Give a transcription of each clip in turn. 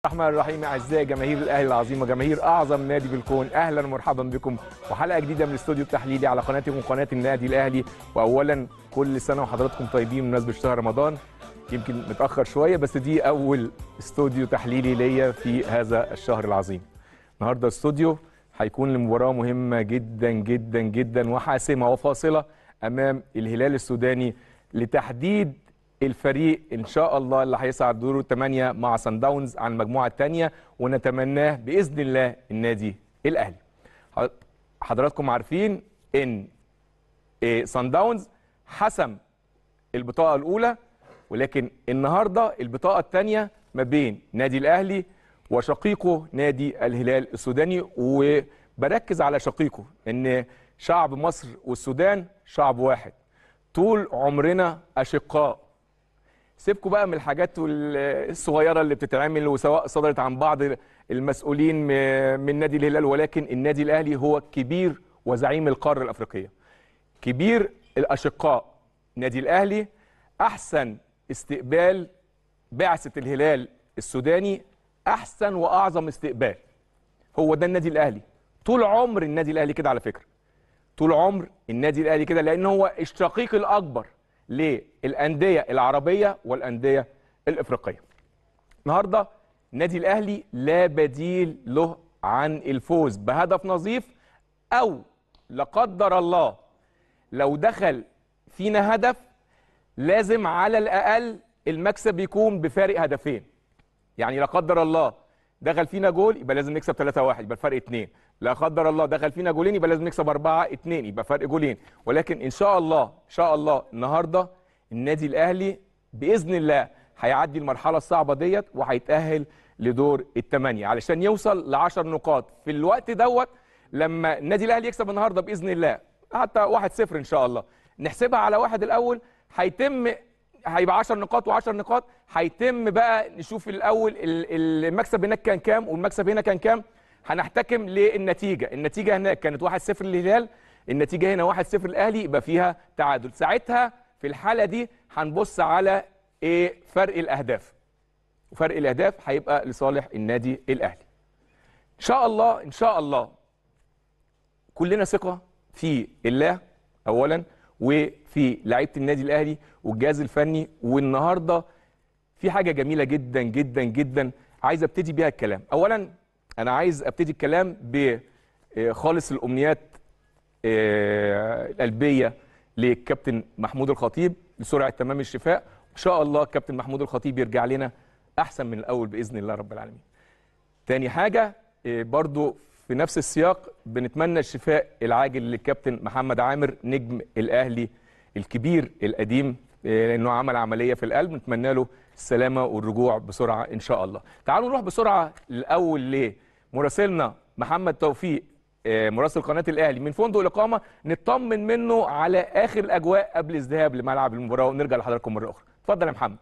الرحمن الرحيم اعزائي جماهير الاهلي العظيمه جماهير اعظم نادي بالكون اهلا ومرحبا بكم وحلقه جديده من الاستوديو التحليلي على قناتكم قناه النادي الاهلي واولا كل سنه وحضراتكم طيبين بمناسبه شهر رمضان يمكن متاخر شويه بس دي اول استوديو تحليلي ليا في هذا الشهر العظيم النهارده استوديو هيكون لمباراه مهمه جدا جدا جدا وحاسمه وفاصله امام الهلال السوداني لتحديد الفريق ان شاء الله اللي هيصعد دور الثمانيه مع سان داونز على المجموعه الثانيه ونتمناه باذن الله النادي الاهلي. حضراتكم عارفين ان سان داونز حسم البطاقه الاولى ولكن النهارده البطاقه الثانيه ما بين نادي الاهلي وشقيقه نادي الهلال السوداني وبركز على شقيقه ان شعب مصر والسودان شعب واحد طول عمرنا اشقاء سيبكم بقى من الحاجات الصغيره اللي بتتعمل وسواء صدرت عن بعض المسؤولين من نادي الهلال ولكن النادي الاهلي هو كبير وزعيم القاره الافريقيه كبير الاشقاء نادي الاهلي احسن استقبال بعثه الهلال السوداني احسن واعظم استقبال هو ده النادي الاهلي طول عمر النادي الاهلي كده على فكره طول عمر النادي الاهلي كده لان هو الشقيق الاكبر للانديه العربيه والانديه الافريقيه. النهارده النادي الاهلي لا بديل له عن الفوز بهدف نظيف او لا قدر الله لو دخل فينا هدف لازم على الاقل المكسب يكون بفارق هدفين. يعني لا قدر الله دخل فينا جول يبقى لازم نكسب 3-1 يبقى الفرق 2 لا قدر الله دخل فينا جولين يبقى لازم نكسب 4 2 يبقى فرق جولين ولكن ان شاء الله ان شاء الله النهارده النادي الاهلي باذن الله هيعدي المرحله الصعبه ديت وهيتاهل لدور الثمانيه علشان يوصل ل 10 نقاط في الوقت دوت لما النادي الاهلي يكسب النهارده باذن الله حتى 1-0 ان شاء الله نحسبها على واحد الاول هيتم هيبقى 10 نقاط و10 نقاط هيتم بقى نشوف الاول المكسب هناك كان كام والمكسب هنا كان كام هنحتكم للنتيجه النتيجه هناك كانت 1-0 للهلال النتيجه هنا 1-0 الاهلي يبقى فيها تعادل ساعتها في الحاله دي هنبص على ايه فرق الاهداف وفرق الاهداف هيبقى لصالح النادي الاهلي ان شاء الله ان شاء الله كلنا ثقه في الله اولا وفي لعيبه النادي الاهلي والجهاز الفني والنهارده في حاجه جميله جدا جدا جدا عايز ابتدي بيها الكلام اولا انا عايز ابتدي الكلام بخالص الامنيات القلبيه للكابتن محمود الخطيب لسرعه تمام الشفاء ان شاء الله كابتن محمود الخطيب يرجع لنا احسن من الاول باذن الله رب العالمين تاني حاجه برضو في نفس السياق بنتمنى الشفاء العاجل للكابتن محمد عامر نجم الاهلي الكبير القديم لانه عمل عمليه في القلب نتمنى له السلامه والرجوع بسرعه ان شاء الله تعالوا نروح بسرعه الاول لمراسلنا محمد توفيق مراسل قناه الاهلي من فندق الاقامه نطمن منه على اخر الاجواء قبل الذهاب لملعب المباراه ونرجع لحضراتكم مره اخرى اتفضل يا محمد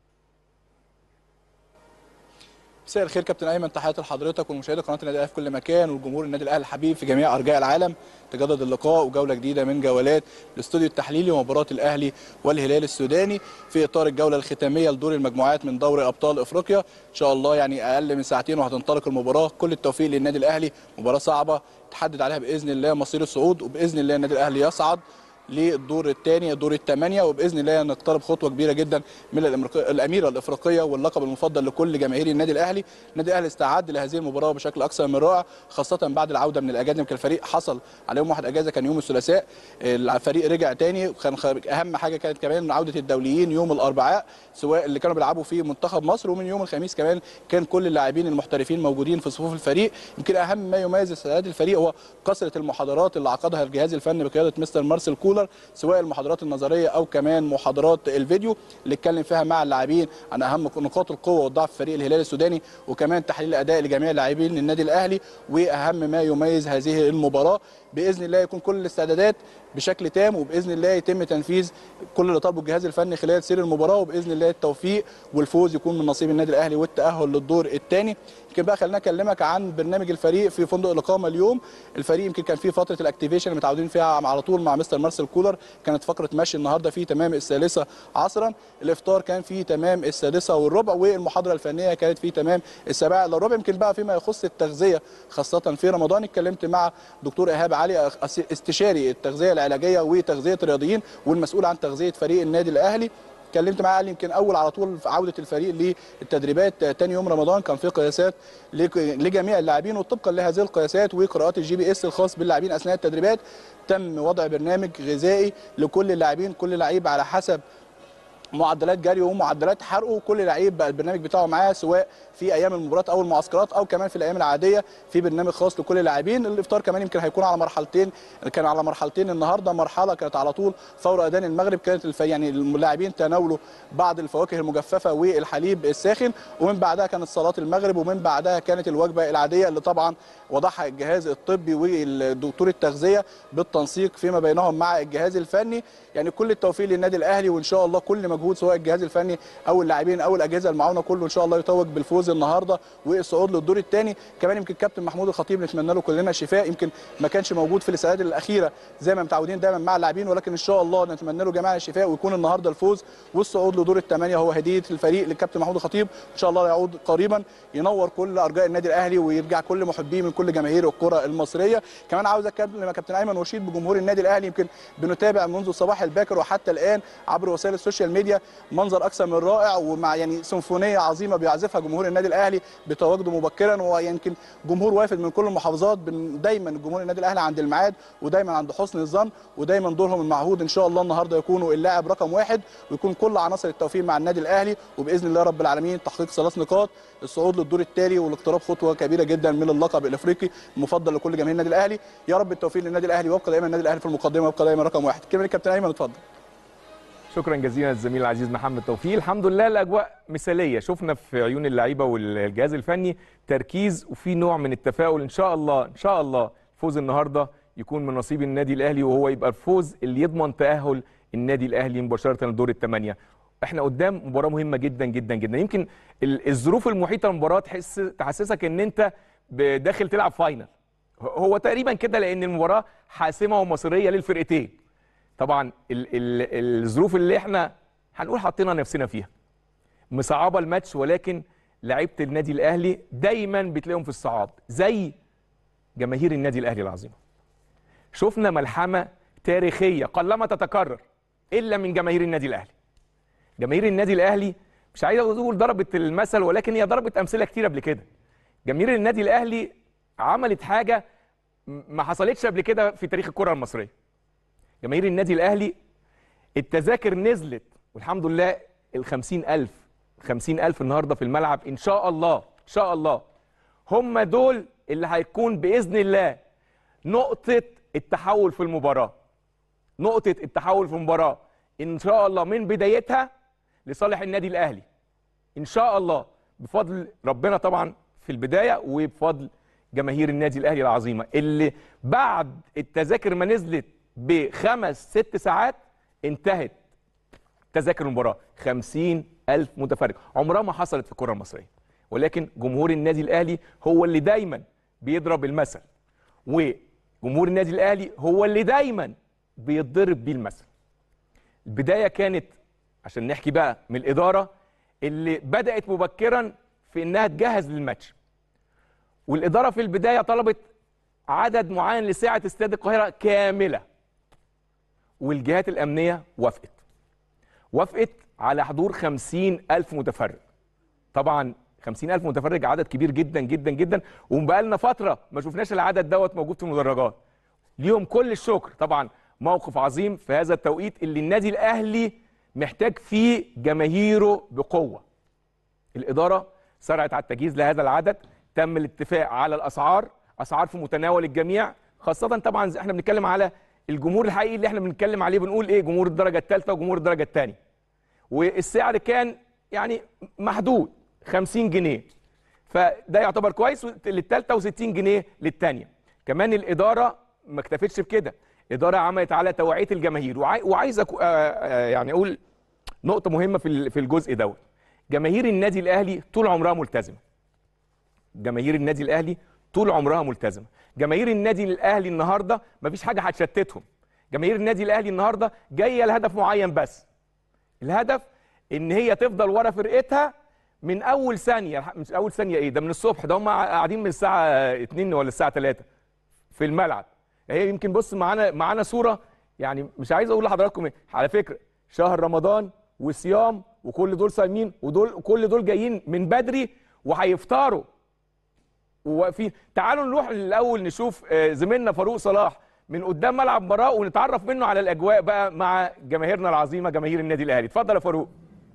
مساء الخير كابتن ايمن تحياتي لحضرتك ومشاهدي قناه النادي الاهلي في كل مكان والجمهور النادي الاهلي الحبيب في جميع ارجاء العالم تجدد اللقاء وجوله جديده من جولات الاستوديو التحليلي ومباراه الاهلي والهلال السوداني في اطار الجوله الختاميه لدور المجموعات من دوري ابطال افريقيا ان شاء الله يعني اقل من ساعتين وهتنطلق المباراه كل التوفيق للنادي الاهلي مباراه صعبه تحدد عليها باذن الله مصير الصعود وباذن الله النادي الاهلي يصعد للدور الثاني دور الثمانيه وباذن الله نقترب خطوه كبيره جدا من الاميره الافريقيه واللقب المفضل لكل جماهير النادي الاهلي النادي الاهلي استعد لهذه المباراه بشكل اكثر من رائع خاصه بعد العوده من الاجازه يمكن الفريق حصل على يوم واحد اجازه كان يوم الثلاثاء الفريق رجع تاني كان اهم حاجه كانت كمان عوده الدوليين يوم الاربعاء سواء اللي كانوا بيلعبوا في منتخب مصر ومن يوم الخميس كمان كان كل اللاعبين المحترفين موجودين في صفوف الفريق يمكن اهم ما يميز استعداد الفريق هو كثره المحاضرات اللي عقدها الجهاز الفني بقياده مستر مارسيل كولر سواء المحاضرات النظريه او كمان محاضرات الفيديو اللي اتكلم فيها مع اللاعبين عن اهم نقاط القوه والضعف في فريق الهلال السوداني وكمان تحليل اداء لجميع اللاعبين النادي الاهلي واهم ما يميز هذه المباراه باذن الله يكون كل الاستعدادات بشكل تام وباذن الله يتم تنفيذ كل اللي طلبه الجهاز الفني خلال سير المباراه وباذن الله التوفيق والفوز يكون من نصيب النادي الاهلي والتاهل للدور الثاني يمكن بقى خلينا اكلمك عن برنامج الفريق في فندق الاقامه اليوم الفريق يمكن كان في فتره الاكتيفيشن اللي متعودين فيها على طول مع مستر مارسيل كولر كانت فقره مشي النهارده في تمام الثالثه عصرا الافطار كان في تمام السادسه والربع والمحاضره الفنيه كانت في تمام السابعه الا الربع يمكن بقى فيما يخص التغذيه خاصه في رمضان اتكلمت مع دكتور ايهاب علي استشاري التغذيه العلاجيه وتغذيه الرياضيين والمسؤول عن تغذيه فريق النادي الاهلي اتكلمت معاه قال لي يمكن اول على طول في عوده الفريق للتدريبات تاني يوم رمضان كان في قياسات لك- لجميع اللاعبين وطبقا لهذه القياسات وقراءات الجي بي اس الخاص باللاعبين اثناء التدريبات تم وضع برنامج غذائي لكل اللاعبين كل لعيب على حسب معدلات جري ومعدلات حرقه كل لعيب بقى البرنامج بتاعه معاه سواء في ايام المباريات او المعسكرات او كمان في الايام العاديه في برنامج خاص لكل اللاعبين الافطار كمان يمكن هيكون على مرحلتين كان على مرحلتين النهارده مرحله كانت على طول فور اذان المغرب كانت الف... يعني اللاعبين تناولوا بعض الفواكه المجففه والحليب الساخن ومن بعدها كانت صلاه المغرب ومن بعدها كانت الوجبه العاديه اللي طبعا وضعها الجهاز الطبي والدكتور التغذيه بالتنسيق فيما بينهم مع الجهاز الفني يعني كل التوفيق للنادي الاهلي وان شاء الله كل مجهود سواء الجهاز الفني او اللاعبين او الاجهزه المعاونه كله ان شاء الله يتوج بالفوز النهارده والصعود للدور الثاني كمان يمكن كابتن محمود الخطيب نتمنى له كلنا الشفاء يمكن ما كانش موجود في الاستعداد الاخيره زي ما متعودين دايما مع اللاعبين ولكن ان شاء الله نتمنى له جميعا الشفاء ويكون النهارده الفوز والصعود لدور الثمانيه هو هديه الفريق للكابتن محمود الخطيب ان شاء الله يعود قريبا ينور كل ارجاء النادي الاهلي ويرجع كل محبيه من كل جماهير الكره المصريه كمان عاوز اتكلم كابتن ايمن وشيد بجمهور النادي الاهلي يمكن بنتابع منذ الصباح الباكر وحتى الان عبر وسائل السوشيال ميديا منظر اكثر من رائع ومع يعني سيمفونيه عظيمه بيعزفها جمهور النادي الاهلي بتواجده مبكرا ويمكن جمهور وافد من كل المحافظات بن- دايما جمهور النادي الاهلي عند الميعاد ودايما عند حسن الظن ودايما دورهم المعهود ان شاء الله النهارده يكونوا اللاعب رقم واحد ويكون كل عناصر التوفيق مع النادي الاهلي وباذن الله رب العالمين تحقيق ثلاث نقاط الصعود للدور التالي والاقتراب خطوه كبيره جدا من اللقب الافريقي المفضل لكل جماهير النادي الاهلي يا رب التوفيق للنادي الاهلي ويبقى دايما النادي الاهلي في المقدمه ويبقى دايما رقم واحد كلمه الكابتن ايمن اتفضل شكرا جزيلا للزميل العزيز محمد توفيق الحمد لله الاجواء مثاليه شفنا في عيون اللعيبه والجهاز الفني تركيز وفي نوع من التفاؤل ان شاء الله ان شاء الله فوز النهارده يكون من نصيب النادي الاهلي وهو يبقى الفوز اللي يضمن تاهل النادي الاهلي مباشره لدور الثمانيه احنا قدام مباراه مهمه جدا جدا جدا يمكن ال- الظروف المحيطه للمباراه تحس تحسسك ان انت ب- داخل تلعب فاينل هو تقريبا كده لان المباراه حاسمه ومصيريه للفرقتين طبعا ال ال الظروف اللي احنا هنقول حطينا نفسنا فيها مصعبه الماتش ولكن لعيبه النادي الاهلي دايما بتلاقيهم في الصعاب زي جماهير النادي الاهلي العظيمه شفنا ملحمه تاريخيه قلما تتكرر الا من جماهير النادي الاهلي جماهير النادي الاهلي مش عايز اقول ضربت المثل ولكن هي ضربت امثله كتير قبل كده جماهير النادي الاهلي عملت حاجه م- ما حصلتش قبل كده في تاريخ الكره المصريه جماهير النادي الاهلي التذاكر نزلت والحمد لله ال 50000 50000 النهارده في الملعب ان شاء الله ان شاء الله هم دول اللي هيكون باذن الله نقطه التحول في المباراه نقطه التحول في المباراه ان شاء الله من بدايتها لصالح النادي الاهلي ان شاء الله بفضل ربنا طبعا في البدايه وبفضل جماهير النادي الاهلي العظيمه اللي بعد التذاكر ما نزلت بخمس ست ساعات انتهت تذاكر المباراه 50 ألف متفرج عمرها ما حصلت في الكره المصريه ولكن جمهور النادي الاهلي هو اللي دايما بيضرب المثل وجمهور النادي الاهلي هو اللي دايما بيتضرب بيه المثل البدايه كانت عشان نحكي بقى من الاداره اللي بدات مبكرا في انها تجهز للماتش والاداره في البدايه طلبت عدد معين لساعه استاد القاهره كامله والجهات الامنيه وافقت وافقت على حضور خمسين ألف متفرج طبعا خمسين ألف متفرج عدد كبير جدا جدا جدا وبقالنا فترة ما شفناش العدد دوت موجود في المدرجات ليهم كل الشكر طبعا موقف عظيم في هذا التوقيت اللي النادي الأهلي محتاج فيه جماهيره بقوة الإدارة سرعت على التجهيز لهذا العدد تم الاتفاق على الأسعار أسعار في متناول الجميع خاصة طبعا زي احنا بنتكلم على الجمهور الحقيقي اللي احنا بنتكلم عليه بنقول ايه جمهور الدرجة الثالثة وجمهور الدرجة الثانية والسعر كان يعني محدود 50 جنيه فده يعتبر كويس للثالثه و60 جنيه للثانيه كمان الاداره ما اكتفتش بكده الاداره عملت على توعيه الجماهير وعاي- وعايز أكو- آه، آه، يعني اقول نقطه مهمه في ال- في الجزء دوت جماهير النادي الاهلي طول عمرها ملتزمه جماهير النادي الاهلي طول عمرها ملتزمه جماهير النادي الاهلي النهارده مفيش حاجه هتشتتهم جماهير النادي الاهلي النهارده جايه لهدف معين بس الهدف ان هي تفضل ورا فرقتها من اول ثانيه مش اول ثانيه ايه ده من الصبح ده هم قاعدين من الساعه 2 ولا الساعه 3 في الملعب هي يمكن بص معانا معانا صوره يعني مش عايز اقول لحضراتكم ايه على فكره شهر رمضان وصيام وكل دول صايمين ودول كل دول جايين من بدري وهيفطروا وواقفين تعالوا نروح الاول نشوف آه، زميلنا فاروق صلاح من قدام ملعب مباراه ونتعرف منه على الاجواء بقى مع جماهيرنا العظيمه جماهير النادي الاهلي اتفضل يا فاروق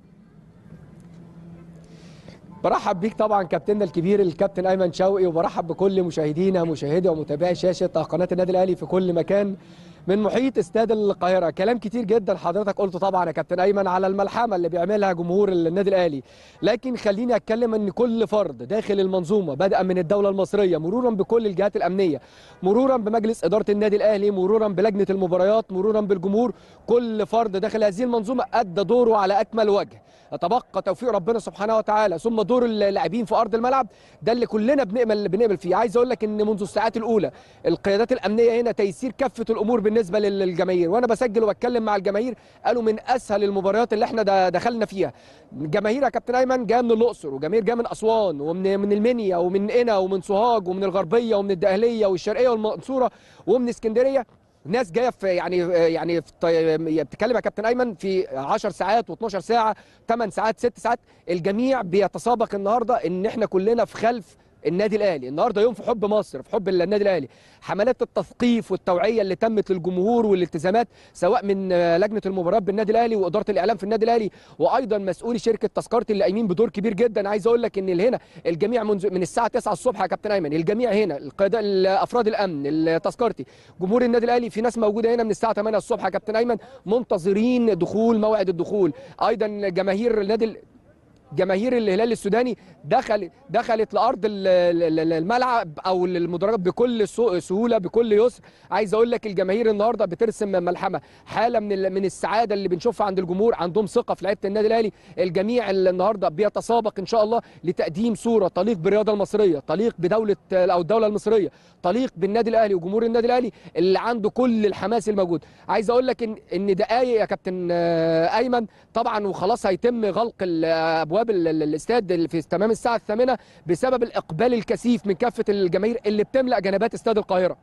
برحب بيك طبعا كابتننا الكبير الكابتن ايمن شوقي وبرحب بكل مشاهدينا مشاهدي ومتابعي شاشه قناه النادي الاهلي في كل مكان من محيط استاد القاهره كلام كتير جدا حضرتك قلته طبعا يا كابتن ايمن على الملحمه اللي بيعملها جمهور النادي الاهلي لكن خليني اتكلم ان كل فرد داخل المنظومه بدءا من الدوله المصريه مرورا بكل الجهات الامنيه مرورا بمجلس اداره النادي الاهلي مرورا بلجنه المباريات مرورا بالجمهور كل فرد داخل هذه المنظومه ادى دوره على اكمل وجه يتبقى توفيق ربنا سبحانه وتعالى ثم دور اللاعبين في ارض الملعب ده اللي كلنا بنأمل بنأمل فيه عايز اقول لك ان منذ الساعات الاولى القيادات الامنيه هنا تيسير كافه الامور بالنسبه للجماهير وانا بسجل وبتكلم مع الجماهير قالوا من اسهل المباريات اللي احنا د- دخلنا فيها جماهير يا كابتن ايمن جايه من الاقصر وجماهير جايه من اسوان ومن من المنيا ومن قنا ومن سوهاج ومن الغربيه ومن الدقهليه والشرقيه والمنصوره ومن اسكندريه ناس جايه في يعني يعني في طي- بتتكلم يا كابتن ايمن في 10 ساعات و12 ساعه 8 ساعات 6 ساعات الجميع بيتسابق النهارده ان احنا كلنا في خلف النادي الاهلي النهارده يوم في حب مصر في حب النادي الاهلي حملات التثقيف والتوعيه اللي تمت للجمهور والالتزامات سواء من آه، لجنه المباريات بالنادي الاهلي واداره الاعلام في النادي الاهلي وايضا مسؤولي شركه تذكرتي اللي قايمين بدور كبير جدا عايز اقول لك ان هنا الجميع منذ من الساعه 9 الصبح يا كابتن ايمن الجميع هنا القيادة افراد الامن التذكرتي جمهور النادي الاهلي في ناس موجوده هنا من الساعه 8 الصبح يا كابتن ايمن منتظرين دخول موعد الدخول ايضا جماهير النادي ال- جماهير الهلال السوداني دخل دخلت لارض ال- ال- ال- الملعب او المدرجات بكل سو- سهوله بكل يسر عايز اقول لك الجماهير النهارده بترسم ملحمه حاله من ال- من السعاده اللي بنشوفها عند الجمهور عندهم ثقه في لعيبه النادي الاهلي الجميع اللي النهارده بيتسابق ان شاء الله لتقديم صوره تليق بالرياضه المصريه تليق بدوله او الدوله المصريه تليق بالنادي الاهلي وجمهور النادي الاهلي اللي عنده كل الحماس الموجود عايز اقول لك ان ان دقايق يا كابتن آه، ايمن طبعا وخلاص هيتم غلق ال- ابواب ال- ال- الاستاد اللي في تمام الساعه الثامنه بسبب الاقبال الكثيف من كافه الجماهير اللي بتملا جنبات استاد القاهره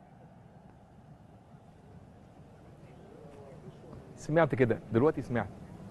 سمعت كده دلوقتي سمعت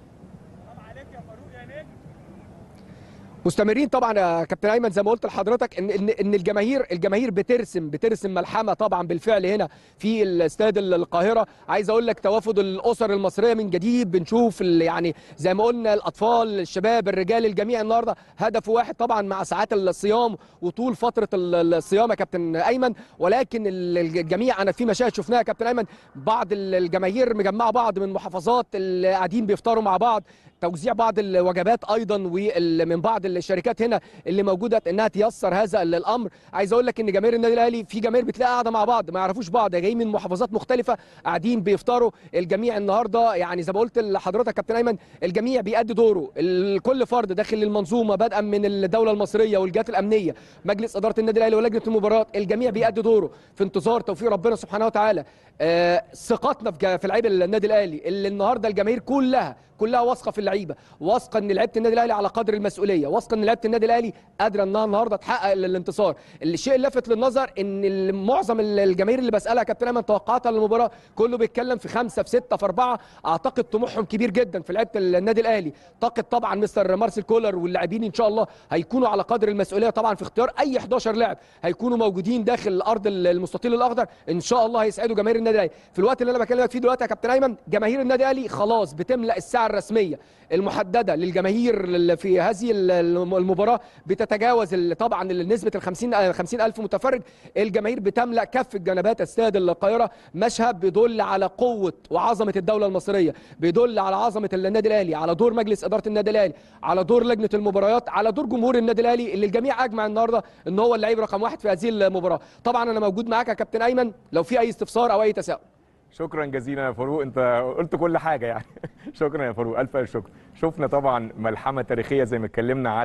مستمرين طبعا يا كابتن ايمن زي ما قلت لحضرتك ان ان ان الجماهير الجماهير بترسم بترسم ملحمه طبعا بالفعل هنا في الاستاد ال- القاهره عايز اقول لك توافد الاسر المصريه من جديد بنشوف ال- يعني زي ما قلنا الاطفال الشباب الرجال الجميع النهارده هدف واحد طبعا مع ساعات الصيام وطول فتره ال- الصيام يا كابتن ايمن ولكن ال- الجميع انا في مشاهد شفناها يا كابتن ايمن بعض ال- الجماهير مجمعه بعض من محافظات اللي قاعدين بيفطروا مع بعض توزيع بعض الوجبات ايضا ومن بعض الشركات هنا اللي موجوده انها تيسر هذا ال- الامر عايز اقول لك ان جماهير النادي الاهلي في جماهير بتلاقي قاعده مع بعض ما يعرفوش بعض جايين من محافظات مختلفه قاعدين بيفطروا الجميع النهارده يعني زي ما قلت لحضرتك كابتن ايمن الجميع بيأدي دوره ال- كل فرد داخل المنظومه بدءا من الدوله المصريه والجهات الامنيه مجلس اداره النادي الاهلي ولجنه المباريات الجميع بيأدي دوره في انتظار توفيق ربنا سبحانه وتعالى آه، ثقتنا في جا- في لعيبه النادي الاهلي اللي النهارده الجماهير كلها كلها واثقه في اللعيبه واثقه ان لعيبه النادي الاهلي على قدر المسؤوليه واثقه ان لعيبه النادي الاهلي قادره انها النهارده تحقق ال- الانتصار الشيء اللافت للنظر ان ال- معظم ال- الجماهير اللي بسالها يا كابتن ايمن توقعاتها للمباراه كله بيتكلم في خمسه في سته في اربعه اعتقد طموحهم كبير جدا في لعيبه النادي الاهلي اعتقد طبعا مستر مارسيل كولر واللاعبين ان شاء الله هيكونوا على قدر المسؤوليه طبعا في اختيار اي 11 لاعب هيكونوا موجودين داخل ارض ال- المستطيل الاخضر ان شاء الله هيسعدوا جماهير النادي الاهلي في الوقت اللي انا بكلمك فيه دلوقتي يا كابتن ايمن جماهير النادي الاهلي خلاص بتملا الساعه الرسميه المحدده للجماهير اللي في هذه ال- المباراه بتتجاوز ال- طبعا نسبه ال 50 50 الف متفرج الجماهير بتملا كافه جنبات استاد القاهره مشهد بيدل على قوه وعظمه الدوله المصريه بيدل على عظمه النادي الاهلي على دور مجلس اداره النادي الاهلي على دور لجنه المباريات على دور جمهور النادي الاهلي اللي الجميع اجمع النهارده ان هو اللعيب رقم واحد في هذه المباراه طبعا انا موجود معاك يا كابتن ايمن لو في اي استفسار او اي تساؤل شكرا جزيلا يا فاروق انت قلت كل حاجه يعني شكرا يا فاروق الف الف شكر شفنا طبعا ملحمه تاريخيه زي ما اتكلمنا على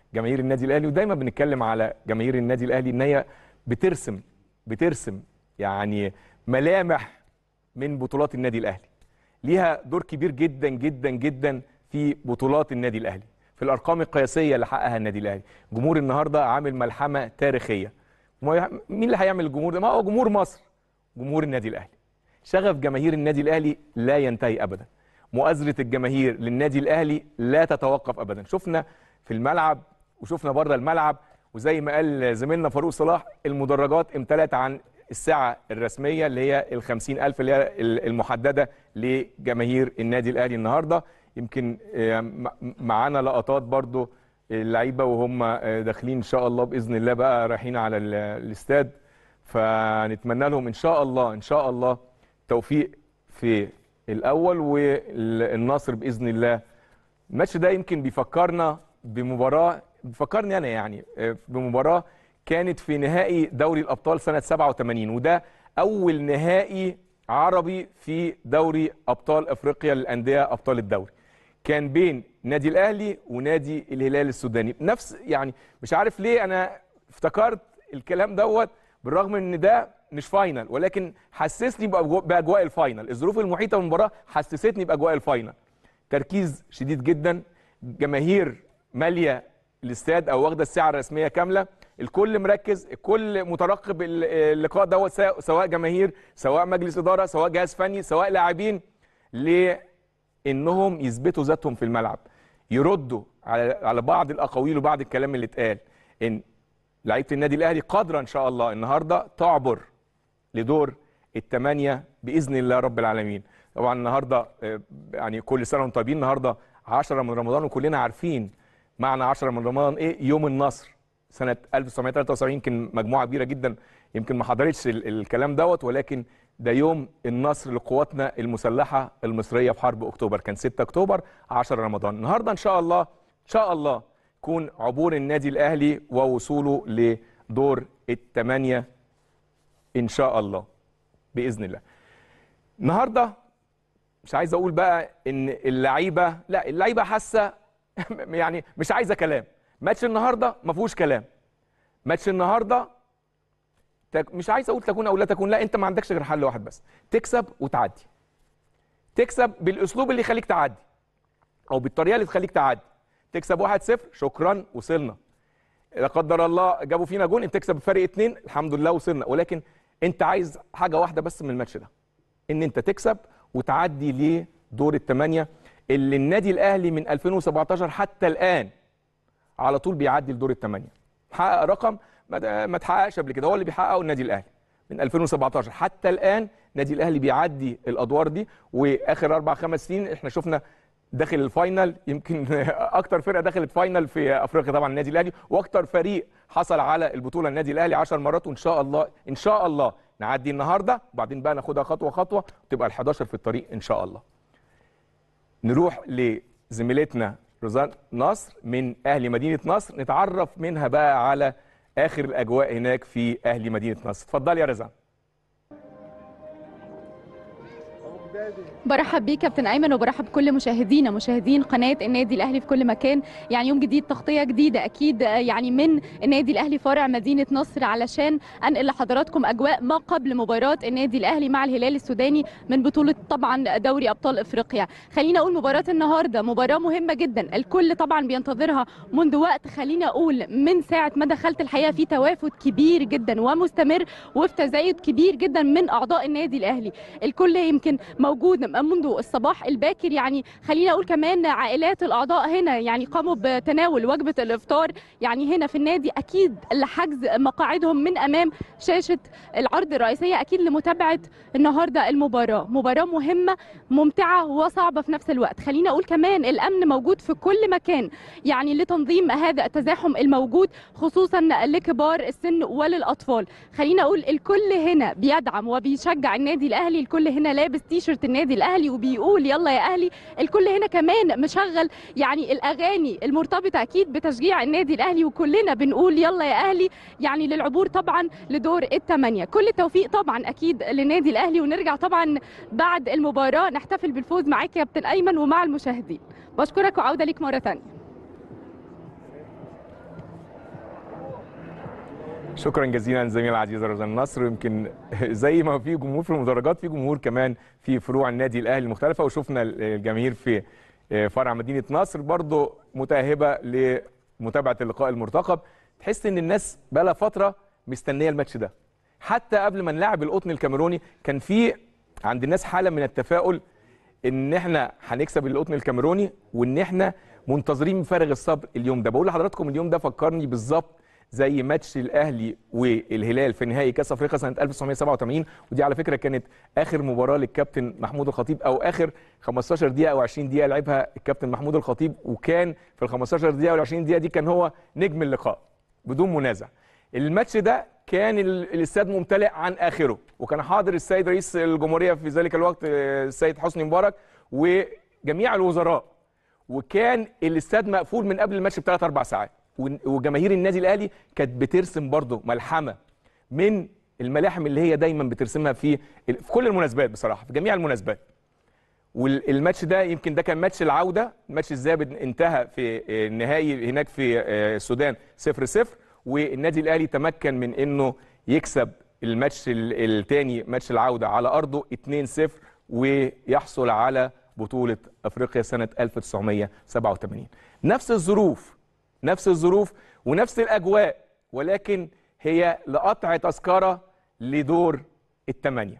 جماهير النادي الاهلي ودايما بنتكلم على جماهير النادي الاهلي ان هي بترسم بترسم يعني ملامح من بطولات النادي الاهلي ليها دور كبير جدا جدا جدا في بطولات النادي الاهلي في الارقام القياسيه اللي حققها النادي الاهلي جمهور النهارده عامل ملحمه تاريخيه وما- مين اللي هيعمل الجمهور ده ما هو جمهور مصر جمهور النادي الاهلي شغف جماهير النادي الاهلي لا ينتهي ابدا مؤازره الجماهير للنادي الاهلي لا تتوقف ابدا شفنا في الملعب وشفنا بره الملعب وزي ما قال زميلنا فاروق صلاح المدرجات امتلأت عن السعة الرسمية اللي هي ال 50000 اللي هي المحددة لجماهير النادي الأهلي النهاردة يمكن آه، م- معانا لقطات برضو اللعيبة وهم آه، داخلين إن شاء الله بإذن الله بقى رايحين على ال- الاستاد فنتمنى لهم إن شاء الله إن شاء الله توفيق في الأول والنصر بإذن الله الماتش ده يمكن بيفكرنا بمباراه بيفكرني انا يعني آه، بمباراه كانت في نهائي دوري الابطال سنه 87 وده اول نهائي عربي في دوري ابطال افريقيا للانديه ابطال الدوري كان بين نادي الاهلي ونادي الهلال السوداني نفس يعني مش عارف ليه انا افتكرت الكلام دوت بالرغم ان ده مش فاينل ولكن حسسني بأجواء- باجواء الفاينل الظروف المحيطه بالمباراه حسستني باجواء الفاينل تركيز شديد جدا جماهير ماليه الاستاد او واخده الساعه الرسميه كامله الكل مركز الكل مترقب ال- اللقاء دوت سواء- سواء جماهير سواء مجلس اداره سواء جهاز فني سواء لاعبين لانهم يثبتوا ذاتهم في الملعب يردوا على على بعض الاقاويل وبعض الكلام اللي اتقال ان لعيبه النادي الاهلي قادره ان شاء الله النهارده تعبر لدور الثمانيه باذن الله رب العالمين طبعا النهارده آه، يعني كل سنه وانتم طيبين النهارده 10 من رمضان وكلنا عارفين معنى 10 من رمضان ايه يوم النصر سنه 1973 يمكن مجموعه كبيره جدا يمكن ما حضرتش ال- الكلام دوت ولكن ده يوم النصر لقواتنا المسلحه المصريه في حرب اكتوبر كان 6 اكتوبر 10 رمضان النهارده ان شاء الله ان شاء الله يكون عبور النادي الاهلي ووصوله لدور الثمانيه ان شاء الله باذن الله النهارده مش عايز اقول بقى ان اللعيبه لا اللعيبه حاسه يعني مش عايزه كلام ماتش النهارده ما فيهوش كلام ماتش النهارده تك- مش عايز اقول تكون او لا تكون لا انت ما عندكش غير حل واحد بس تكسب وتعدي تكسب بالاسلوب اللي يخليك تعدي او بالطريقه اللي تخليك تعدي تكسب 1-0 شكرا وصلنا لا قدر الله جابوا فينا جون انت تكسب بفرق اتنين الحمد لله وصلنا ولكن انت عايز حاجه واحده بس من الماتش ده ان انت تكسب وتعدي لدور الثمانيه اللي النادي الاهلي من 2017 حتى الان على طول بيعدي لدور الثمانيه حقق رقم ما ما اتحققش قبل كده هو اللي بيحققه النادي الاهلي من 2017 حتى الان النادي الاهلي بيعدي الادوار دي واخر اربع خمس سنين احنا شفنا داخل الفاينل يمكن اكتر فرقه دخلت فاينل في افريقيا طبعا النادي الاهلي واكتر فريق حصل على البطوله النادي الاهلي 10 مرات وان شاء الله ان شاء الله نعدي النهارده وبعدين بقى ناخدها خطوه خطوه وتبقى ال11 في الطريق ان شاء الله نروح لزميلتنا روزان نصر من اهلي مدينه نصر نتعرف منها بقى على اخر الاجواء هناك في اهلي مدينه نصر اتفضلي يا رزان برحب بيك كابتن ايمن وبرحب بكل مشاهدينا مشاهدين قناه النادي الاهلي في كل مكان يعني يوم جديد تغطيه جديده اكيد آه، يعني من النادي الاهلي فرع مدينه نصر علشان انقل لحضراتكم اجواء ما قبل مباراه النادي الاهلي مع الهلال السوداني من بطوله طبعا دوري ابطال افريقيا خلينا اقول مباراه النهارده مباراه مهمه جدا الكل طبعا بينتظرها منذ وقت خلينا اقول من ساعه ما دخلت الحقيقه في توافد كبير جدا ومستمر وفي تزايد كبير جدا من اعضاء النادي الاهلي الكل يمكن موجود منذ الصباح الباكر يعني خلينا اقول كمان عائلات الاعضاء هنا يعني قاموا بتناول وجبه الافطار يعني هنا في النادي اكيد لحجز مقاعدهم من امام شاشه العرض الرئيسيه اكيد لمتابعه النهارده المباراه مباراه مهمه ممتعه وصعبه في نفس الوقت خلينا اقول كمان الامن موجود في كل مكان يعني لتنظيم هذا التزاحم الموجود خصوصا لكبار السن وللاطفال خلينا اقول الكل هنا بيدعم وبيشجع النادي الاهلي الكل هنا لابس تيشرت النادي الاهلي وبيقول يلا يا اهلي الكل هنا كمان مشغل يعني الاغاني المرتبطه اكيد بتشجيع النادي الاهلي وكلنا بنقول يلا يا اهلي يعني للعبور طبعا لدور الثمانيه كل التوفيق طبعا اكيد للنادي الاهلي ونرجع طبعا بعد المباراه نحتفل بالفوز معاك يا كابتن ايمن ومع المشاهدين بشكرك وعوده ليك مره ثانيه شكرا جزيلا زميل العزيز رمضان نصر يمكن زي ما في جمهور في المدرجات في جمهور كمان في فروع النادي الاهلي المختلفه وشفنا الجماهير في فرع مدينه نصر برضو متاهبه لمتابعه اللقاء المرتقب تحس ان الناس بقى لها فتره مستنيه الماتش ده حتى قبل ما نلعب القطن الكاميروني كان في عند الناس حاله من التفاؤل ان احنا هنكسب القطن الكاميروني وان احنا منتظرين بفارغ الصبر اليوم ده بقول لحضراتكم اليوم ده فكرني بالظبط زي ماتش الاهلي والهلال في نهائي كاس افريقيا سنه 1987 ودي على فكره كانت اخر مباراه للكابتن محمود الخطيب او اخر 15 دقيقه او 20 دقيقه لعبها الكابتن محمود الخطيب وكان في ال 15 دقيقه وال 20 دقيقه دي كان هو نجم اللقاء بدون منازع الماتش ده كان الاستاد ممتلئ عن اخره وكان حاضر السيد رئيس الجمهوريه في ذلك الوقت السيد حسني مبارك وجميع الوزراء وكان الاستاد مقفول من قبل الماتش بثلاث اربع ساعات وجماهير النادي الاهلي كانت بترسم برضه ملحمه من الملاحم اللي هي دايما بترسمها في في كل المناسبات بصراحه في جميع المناسبات والماتش ده يمكن ده كان ماتش العوده ماتش الذهاب انتهى في النهائي هناك في السودان 0 0 والنادي الاهلي تمكن من انه يكسب الماتش الثاني ماتش العوده على ارضه 2 0 ويحصل على بطوله افريقيا سنه 1987 نفس الظروف نفس الظروف ونفس الاجواء ولكن هي لقطع تذكره لدور الثمانيه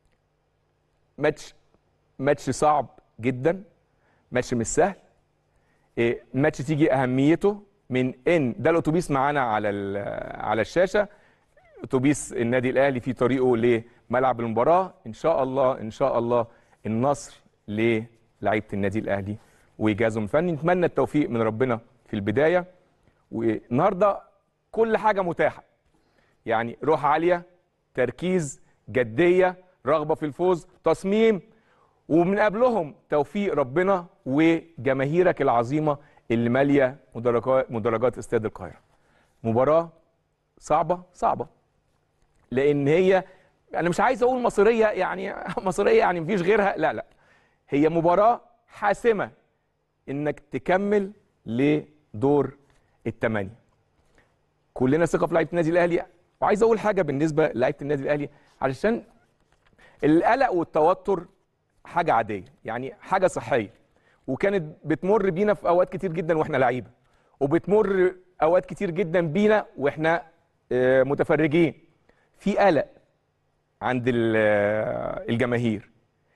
ماتش ماتش صعب جدا ماتش مش سهل ماتش تيجي اهميته من ان ده الاتوبيس معانا على على الشاشه اتوبيس النادي الاهلي في طريقه لملعب المباراه ان شاء الله ان شاء الله النصر للعيبه النادي الاهلي وجهازهم الفني نتمنى التوفيق من ربنا في البدايه والنهارده كل حاجه متاحه يعني روح عاليه تركيز جديه رغبه في الفوز تصميم ومن قبلهم توفيق ربنا وجماهيرك العظيمه اللي ماليه مدرجات مدرجات استاد القاهره مباراه صعبه صعبه لان هي انا مش عايز اقول مصيريه يعني مصيريه يعني مفيش غيرها لا لا هي مباراه حاسمه انك تكمل لدور الثمانيه كلنا ثقه في لعيبه النادي الاهلي وعايز اقول حاجه بالنسبه لعيبه النادي الاهلي علشان القلق والتوتر حاجه عاديه يعني حاجه صحيه وكانت بتمر بينا في اوقات كتير جدا واحنا لعيبه وبتمر اوقات كتير جدا بينا واحنا متفرجين في قلق عند الجماهير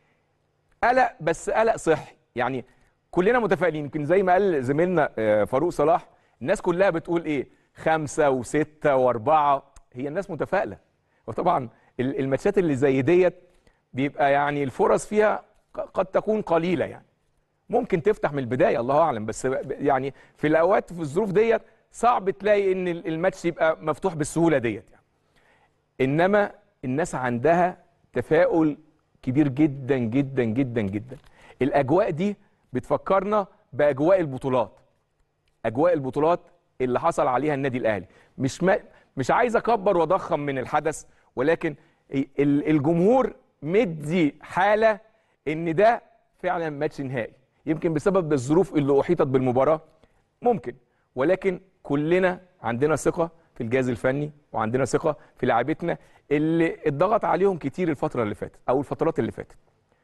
قلق بس قلق صحي يعني كلنا متفائلين يمكن زي ما قال زميلنا فاروق صلاح الناس كلها بتقول ايه خمسة وستة واربعة هي الناس متفائلة وطبعا الماتشات اللي زي ديت بيبقى يعني الفرص فيها قد تكون قليلة يعني ممكن تفتح من البداية الله أعلم بس يعني في الأوقات في الظروف ديت صعب تلاقي إن الماتش يبقى مفتوح بالسهولة ديت يعني. إنما الناس عندها تفاؤل كبير جدا جدا جدا جدا الأجواء دي بتفكرنا بأجواء البطولات أجواء البطولات اللي حصل عليها النادي الأهلي مش ما مش عايز أكبر وأضخم من الحدث ولكن الجمهور مدي حالة إن ده فعلا ماتش نهائي يمكن بسبب الظروف اللي احيطت بالمباراه ممكن ولكن كلنا عندنا ثقه في الجهاز الفني وعندنا ثقه في لاعبتنا اللي اتضغط عليهم كتير الفتره اللي فاتت او الفترات اللي فاتت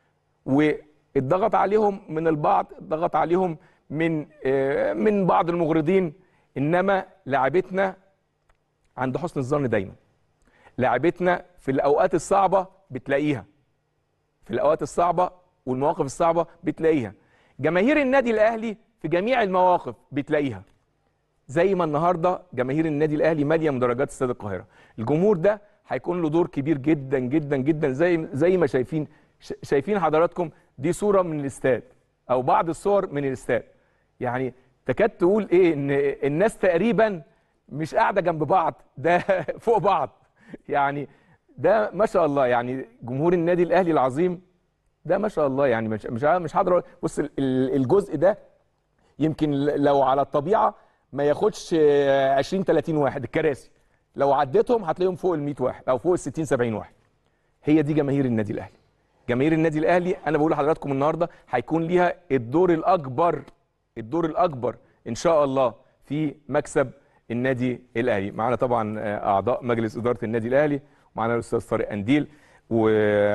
واتضغط عليهم من البعض اتضغط عليهم من من بعض المغرضين انما لاعبتنا عند حسن الظن دايما لاعبتنا في الاوقات الصعبه بتلاقيها في الاوقات الصعبه والمواقف الصعبه بتلاقيها جماهير النادي الاهلي في جميع المواقف بتلاقيها زي ما النهارده جماهير النادي الاهلي ماليه مدرجات استاد القاهره الجمهور ده هيكون له دور كبير جدا جدا جدا زي زي ما شايفين شايفين حضراتكم دي صوره من الاستاد او بعض الصور من الاستاد يعني تكاد تقول ايه ان الناس تقريبا مش قاعده جنب بعض ده فوق بعض يعني ده ما شاء الله يعني جمهور النادي الاهلي العظيم ده ما شاء الله يعني مش مش مش هقدر بص الجزء ده يمكن لو على الطبيعه ما ياخدش 20 30 واحد الكراسي لو عديتهم هتلاقيهم فوق ال 100 واحد او فوق ال 60 70 واحد هي دي جماهير النادي الاهلي جماهير النادي الاهلي انا بقول لحضراتكم النهارده هيكون ليها الدور الاكبر الدور الاكبر ان شاء الله في مكسب النادي الاهلي معانا طبعا آه، اعضاء مجلس اداره النادي الاهلي ومعانا الاستاذ طارق انديل و...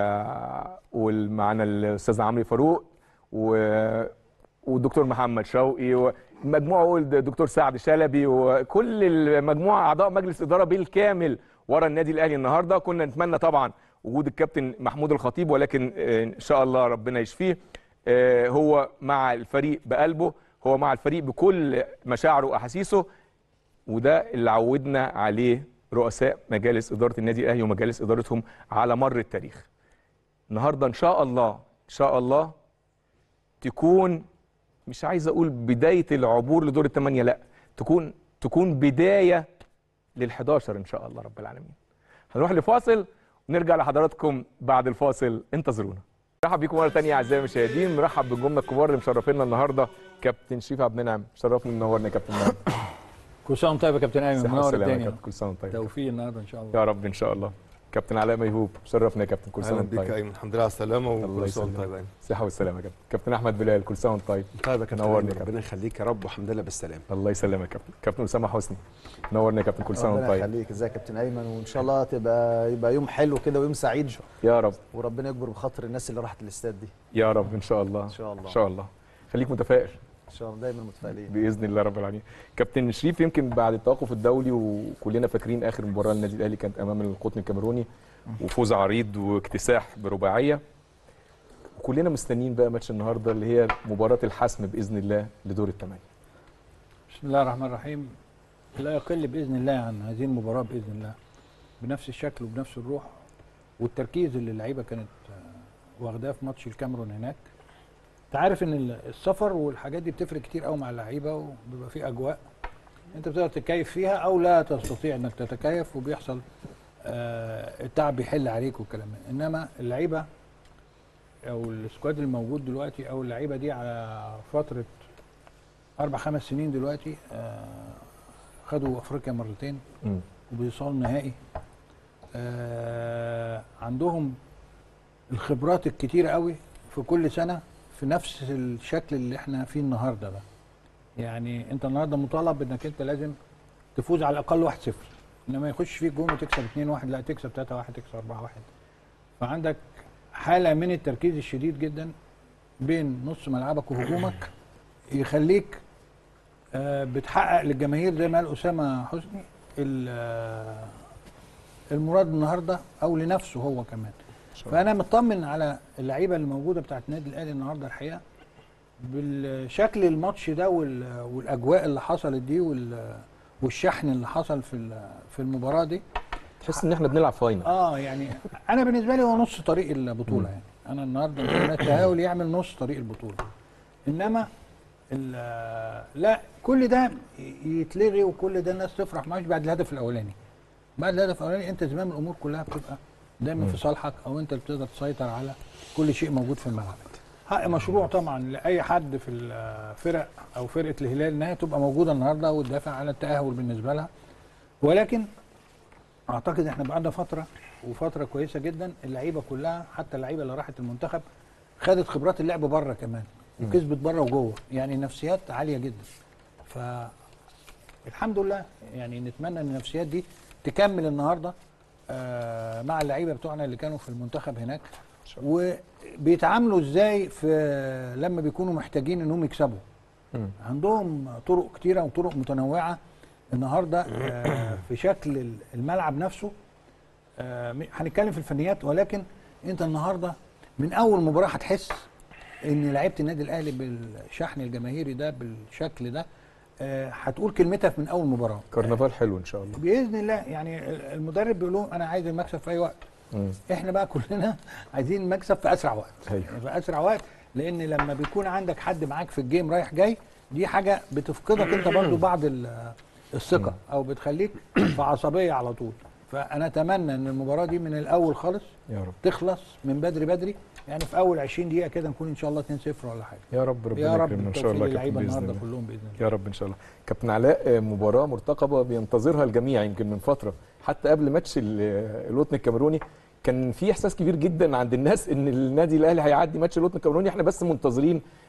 ومعانا الاستاذ عمرو فاروق و... والدكتور محمد شوقي ومجموعه الدكتور سعد شلبي وكل المجموعه اعضاء مجلس اداره بالكامل ورا النادي الاهلي النهارده كنا نتمنى طبعا وجود الكابتن محمود الخطيب ولكن آه، ان شاء الله ربنا يشفيه آه، هو مع الفريق بقلبه هو مع الفريق بكل مشاعره واحاسيسه وده اللي عودنا عليه رؤساء مجالس اداره النادي الاهلي ومجالس ادارتهم على مر التاريخ النهارده ان شاء الله ان شاء الله تكون مش عايز اقول بدايه العبور لدور الثمانيه لا تكون تكون بدايه لل11 ان شاء الله رب العالمين هنروح لفاصل ونرجع لحضراتكم بعد الفاصل انتظرونا مرحب بيكم مره ثانيه اعزائي المشاهدين مرحب بنجومنا الكبار اللي مشرفينا النهارده كابتن شريف عبد المنعم شرفنا منورنا يا كابتن منعم كل سنه وانت طيب يا كابتن ايمن صحة منور والسلامة يا الدنيا كابتن كل سنه وانت طيب توفيق النهارده ان شاء الله يا رب ان شاء الله كابتن علاء ميهوب شرفنا يا كابتن كل سنه اهلا وانت بيك طيب يا ايمن الحمد لله على السلامه الله وكل سنه وانت يسلمك. طيب يا ايمن صحه والسلامه يا كابتن كابتن احمد بلال كل سنه وانت طيب طيب يا كابتن نورني أيمن، يا كابتن. ربنا يخليك يا رب والحمد لله بالسلامه الله يسلمك يا كابتن كابتن اسامه حسني نورنا يا كابتن كل سنه وانت ربنا طيب يخليك ازيك يا كابتن ايمن وان شاء الله تبقى يبقى يوم حلو كده ويوم سعيد يا رب وربنا يكبر بخاطر الناس اللي راحت الاستاد دي يا رب ان شاء الله ان شاء الله ان شاء الله خليك متفائل ان شاء الله دايما متفائلين باذن الله رب العالمين كابتن شريف يمكن بعد التوقف الدولي وكلنا فاكرين اخر مباراه للنادي الاهلي كانت امام القطن الكاميروني وفوز عريض واكتساح برباعيه وكلنا مستنيين بقى ماتش النهارده اللي هي مباراه الحسم باذن الله لدور الثمانيه بسم الله الرحمن الرحيم لا يقل باذن الله عن هذه المباراه باذن الله بنفس الشكل وبنفس الروح والتركيز اللي اللعيبه كانت آه، واخداه في ماتش الكاميرون هناك انت عارف ان ال- السفر والحاجات دي بتفرق كتير قوي مع اللعيبه وبيبقى في اجواء انت بتقدر تتكيف فيها او لا تستطيع انك تتكيف وبيحصل آه، التعب بيحل عليك والكلام ده انما اللعيبه او السكواد الموجود دلوقتي او اللعيبه دي على فتره اربع خمس سنين دلوقتي آه، خدوا افريقيا مرتين مم. وبيوصلوا النهائي آه، عندهم الخبرات الكتيرة قوي في كل سنة في نفس الشكل اللي احنا فيه النهارده ده يعني انت النهارده مطالب انك انت لازم تفوز على الاقل 1-0 انما يخش فيك جون وتكسب 2-1 لا تكسب 3-1 تكسب 4-1 فعندك حالة من التركيز الشديد جدا بين نص ملعبك وهجومك يخليك آه، بتحقق للجماهير زي ما قال اسامه حسني ال- آه، المراد النهارده او لنفسه هو كمان فانا مطمن على اللعيبه اللي موجوده بتاعت النادي الاهلي النهارده الحقيقه بالشكل الماتش ده وال- والاجواء اللي حصلت دي وال- والشحن اللي حصل في ال- في المباراه دي تحس ان احنا بنلعب فاينل اه يعني انا بالنسبه لي هو نص طريق البطوله يعني انا النهارده أنا التهاول يعمل نص طريق البطوله انما ال- لا كل ده يتلغي وكل ده الناس تفرح معاش بعد الهدف الاولاني بعد الهدف الاولاني انت زمام الامور كلها بتبقى دايما في صالحك او انت اللي بتقدر تسيطر على كل شيء موجود في الملعب حق مشروع طبعا لاي حد في الفرق او فرقه الهلال انها تبقى موجوده النهارده وتدافع على التاهل بالنسبه لها ولكن اعتقد احنا بقالنا فتره وفتره كويسه جدا اللعيبه كلها حتى اللعيبه اللي راحت المنتخب خدت خبرات اللعب بره كمان وكسبت بره وجوه يعني نفسيات عاليه جدا ف الحمد لله يعني نتمنى ان النفسيات دي تكمل النهارده آه مع اللعيبه بتوعنا اللي كانوا في المنتخب هناك وبيتعاملوا ازاي في لما بيكونوا محتاجين انهم يكسبوا مم. عندهم طرق كتيره وطرق متنوعه النهارده آه، في شكل الملعب نفسه آه، م- هنتكلم في الفنيات ولكن انت النهارده من اول مباراه هتحس ان لعيبه النادي الاهلي بالشحن الجماهيري ده بالشكل ده آه، هتقول كلمتها من اول مباراه كرنفال حلو ان شاء الله باذن الله يعني المدرب بيقول لهم انا عايز المكسب في اي وقت مم. احنا بقى كلنا عايزين المكسب في اسرع وقت أيوة. يعني في اسرع وقت لان لما بيكون عندك حد معاك في الجيم رايح جاي دي حاجه بتفقدك انت برضو بعض ال- الثقه او بتخليك في عصبيه على طول فانا اتمنى ان المباراه دي من الاول خالص يا رب تخلص من بدري بدري يعني في اول 20 دقيقه كده نكون ان شاء الله 2-0 ولا حاجه يا رب ربنا يا رب يكرمنا ان شاء بالتوفيق الله يا للعيبه كابتن باذن النهارده الله كلهم باذن الله يا رب ان شاء الله كابتن علاء آه، مباراه مرتقبه بينتظرها الجميع يمكن من فتره حتى قبل ماتش ال- آه، القطن الكاميروني كان في احساس كبير جدا عند الناس ان النادي الاهلي هيعدي ماتش القطن الكاميروني احنا بس منتظرين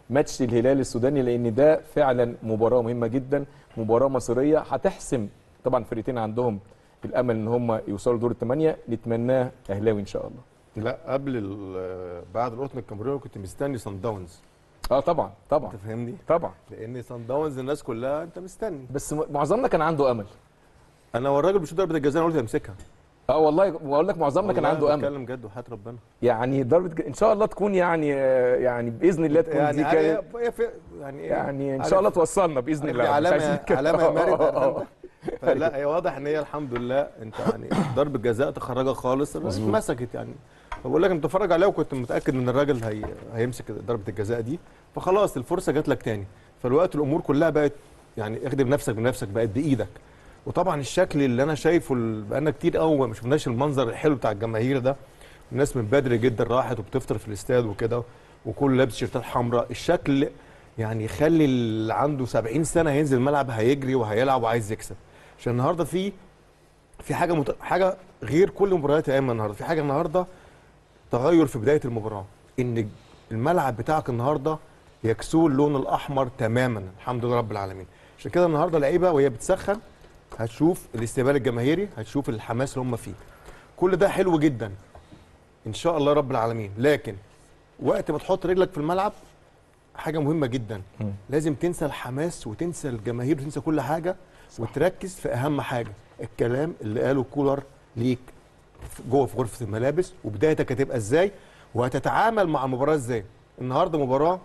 ماتش الهلال السوداني لان ده فعلا مباراه مهمه جدا مباراه مصيريه هتحسم طبعا فرقتين عندهم الامل ان هم يوصلوا دور الثمانيه نتمناه اهلاوي ان شاء الله لا قبل ال- بعد القطن الكاميروني كنت مستني سان داونز اه طبعا طبعا انت فاهمني؟ طبعا لان سان داونز الناس كلها انت مستني بس م- معظمنا كان عنده امل انا والراجل بيشوط ضربه الجزاء انا قلت امسكها اه والله بقول لك معظمنا كان عنده امل بتكلم جد وحياه ربنا يعني ضربه ج- ان شاء الله تكون يعني آه، يعني باذن الله تكون يعني دي كانت هي هي في- يعني إيه؟ يعني ان عارف- شاء الله توصلنا باذن عارف الله دي مش علامه عايزين كده. علامه يا مارد آه، آه، آه. لا هي واضح ان هي الحمد لله انت يعني ضربه جزاء تخرجها خالص مظبوط. مسكت يعني بقول لك انت بتتفرج عليها وكنت متاكد ان الراجل هي هيمسك ضربه الجزاء دي فخلاص الفرصه جات لك تاني فالوقت الامور كلها بقت يعني اخدم نفسك بنفسك بقت بايدك وطبعا الشكل اللي انا شايفه ال- بقالنا كتير قوي ما شفناش المنظر الحلو بتاع الجماهير ده الناس من بدري جدا راحت وبتفطر في الاستاد وكده وكل لابس شيرتات حمراء الشكل يعني يخلي اللي عنده 70 سنه هينزل الملعب هيجري وهيلعب وعايز يكسب عشان النهارده في في حاجه مت... حاجه غير كل مباريات يا ايمن النهارده في حاجه النهارده تغير في بدايه المباراه ان الملعب بتاعك النهارده يكسوه اللون الاحمر تماما الحمد لله رب العالمين عشان كده النهارده اللعيبه وهي بتسخن هتشوف الاستقبال الجماهيري هتشوف الحماس اللي هم فيه كل ده حلو جدا ان شاء الله رب العالمين لكن وقت ما تحط رجلك في الملعب حاجه مهمه جدا مم. لازم تنسى الحماس وتنسى الجماهير وتنسى كل حاجه وتركز في اهم حاجه الكلام اللي قاله كولر ليك في- جوه في غرفه الملابس وبدايتك هتبقى ازاي وهتتعامل مع المباراه ازاي النهارده مباراه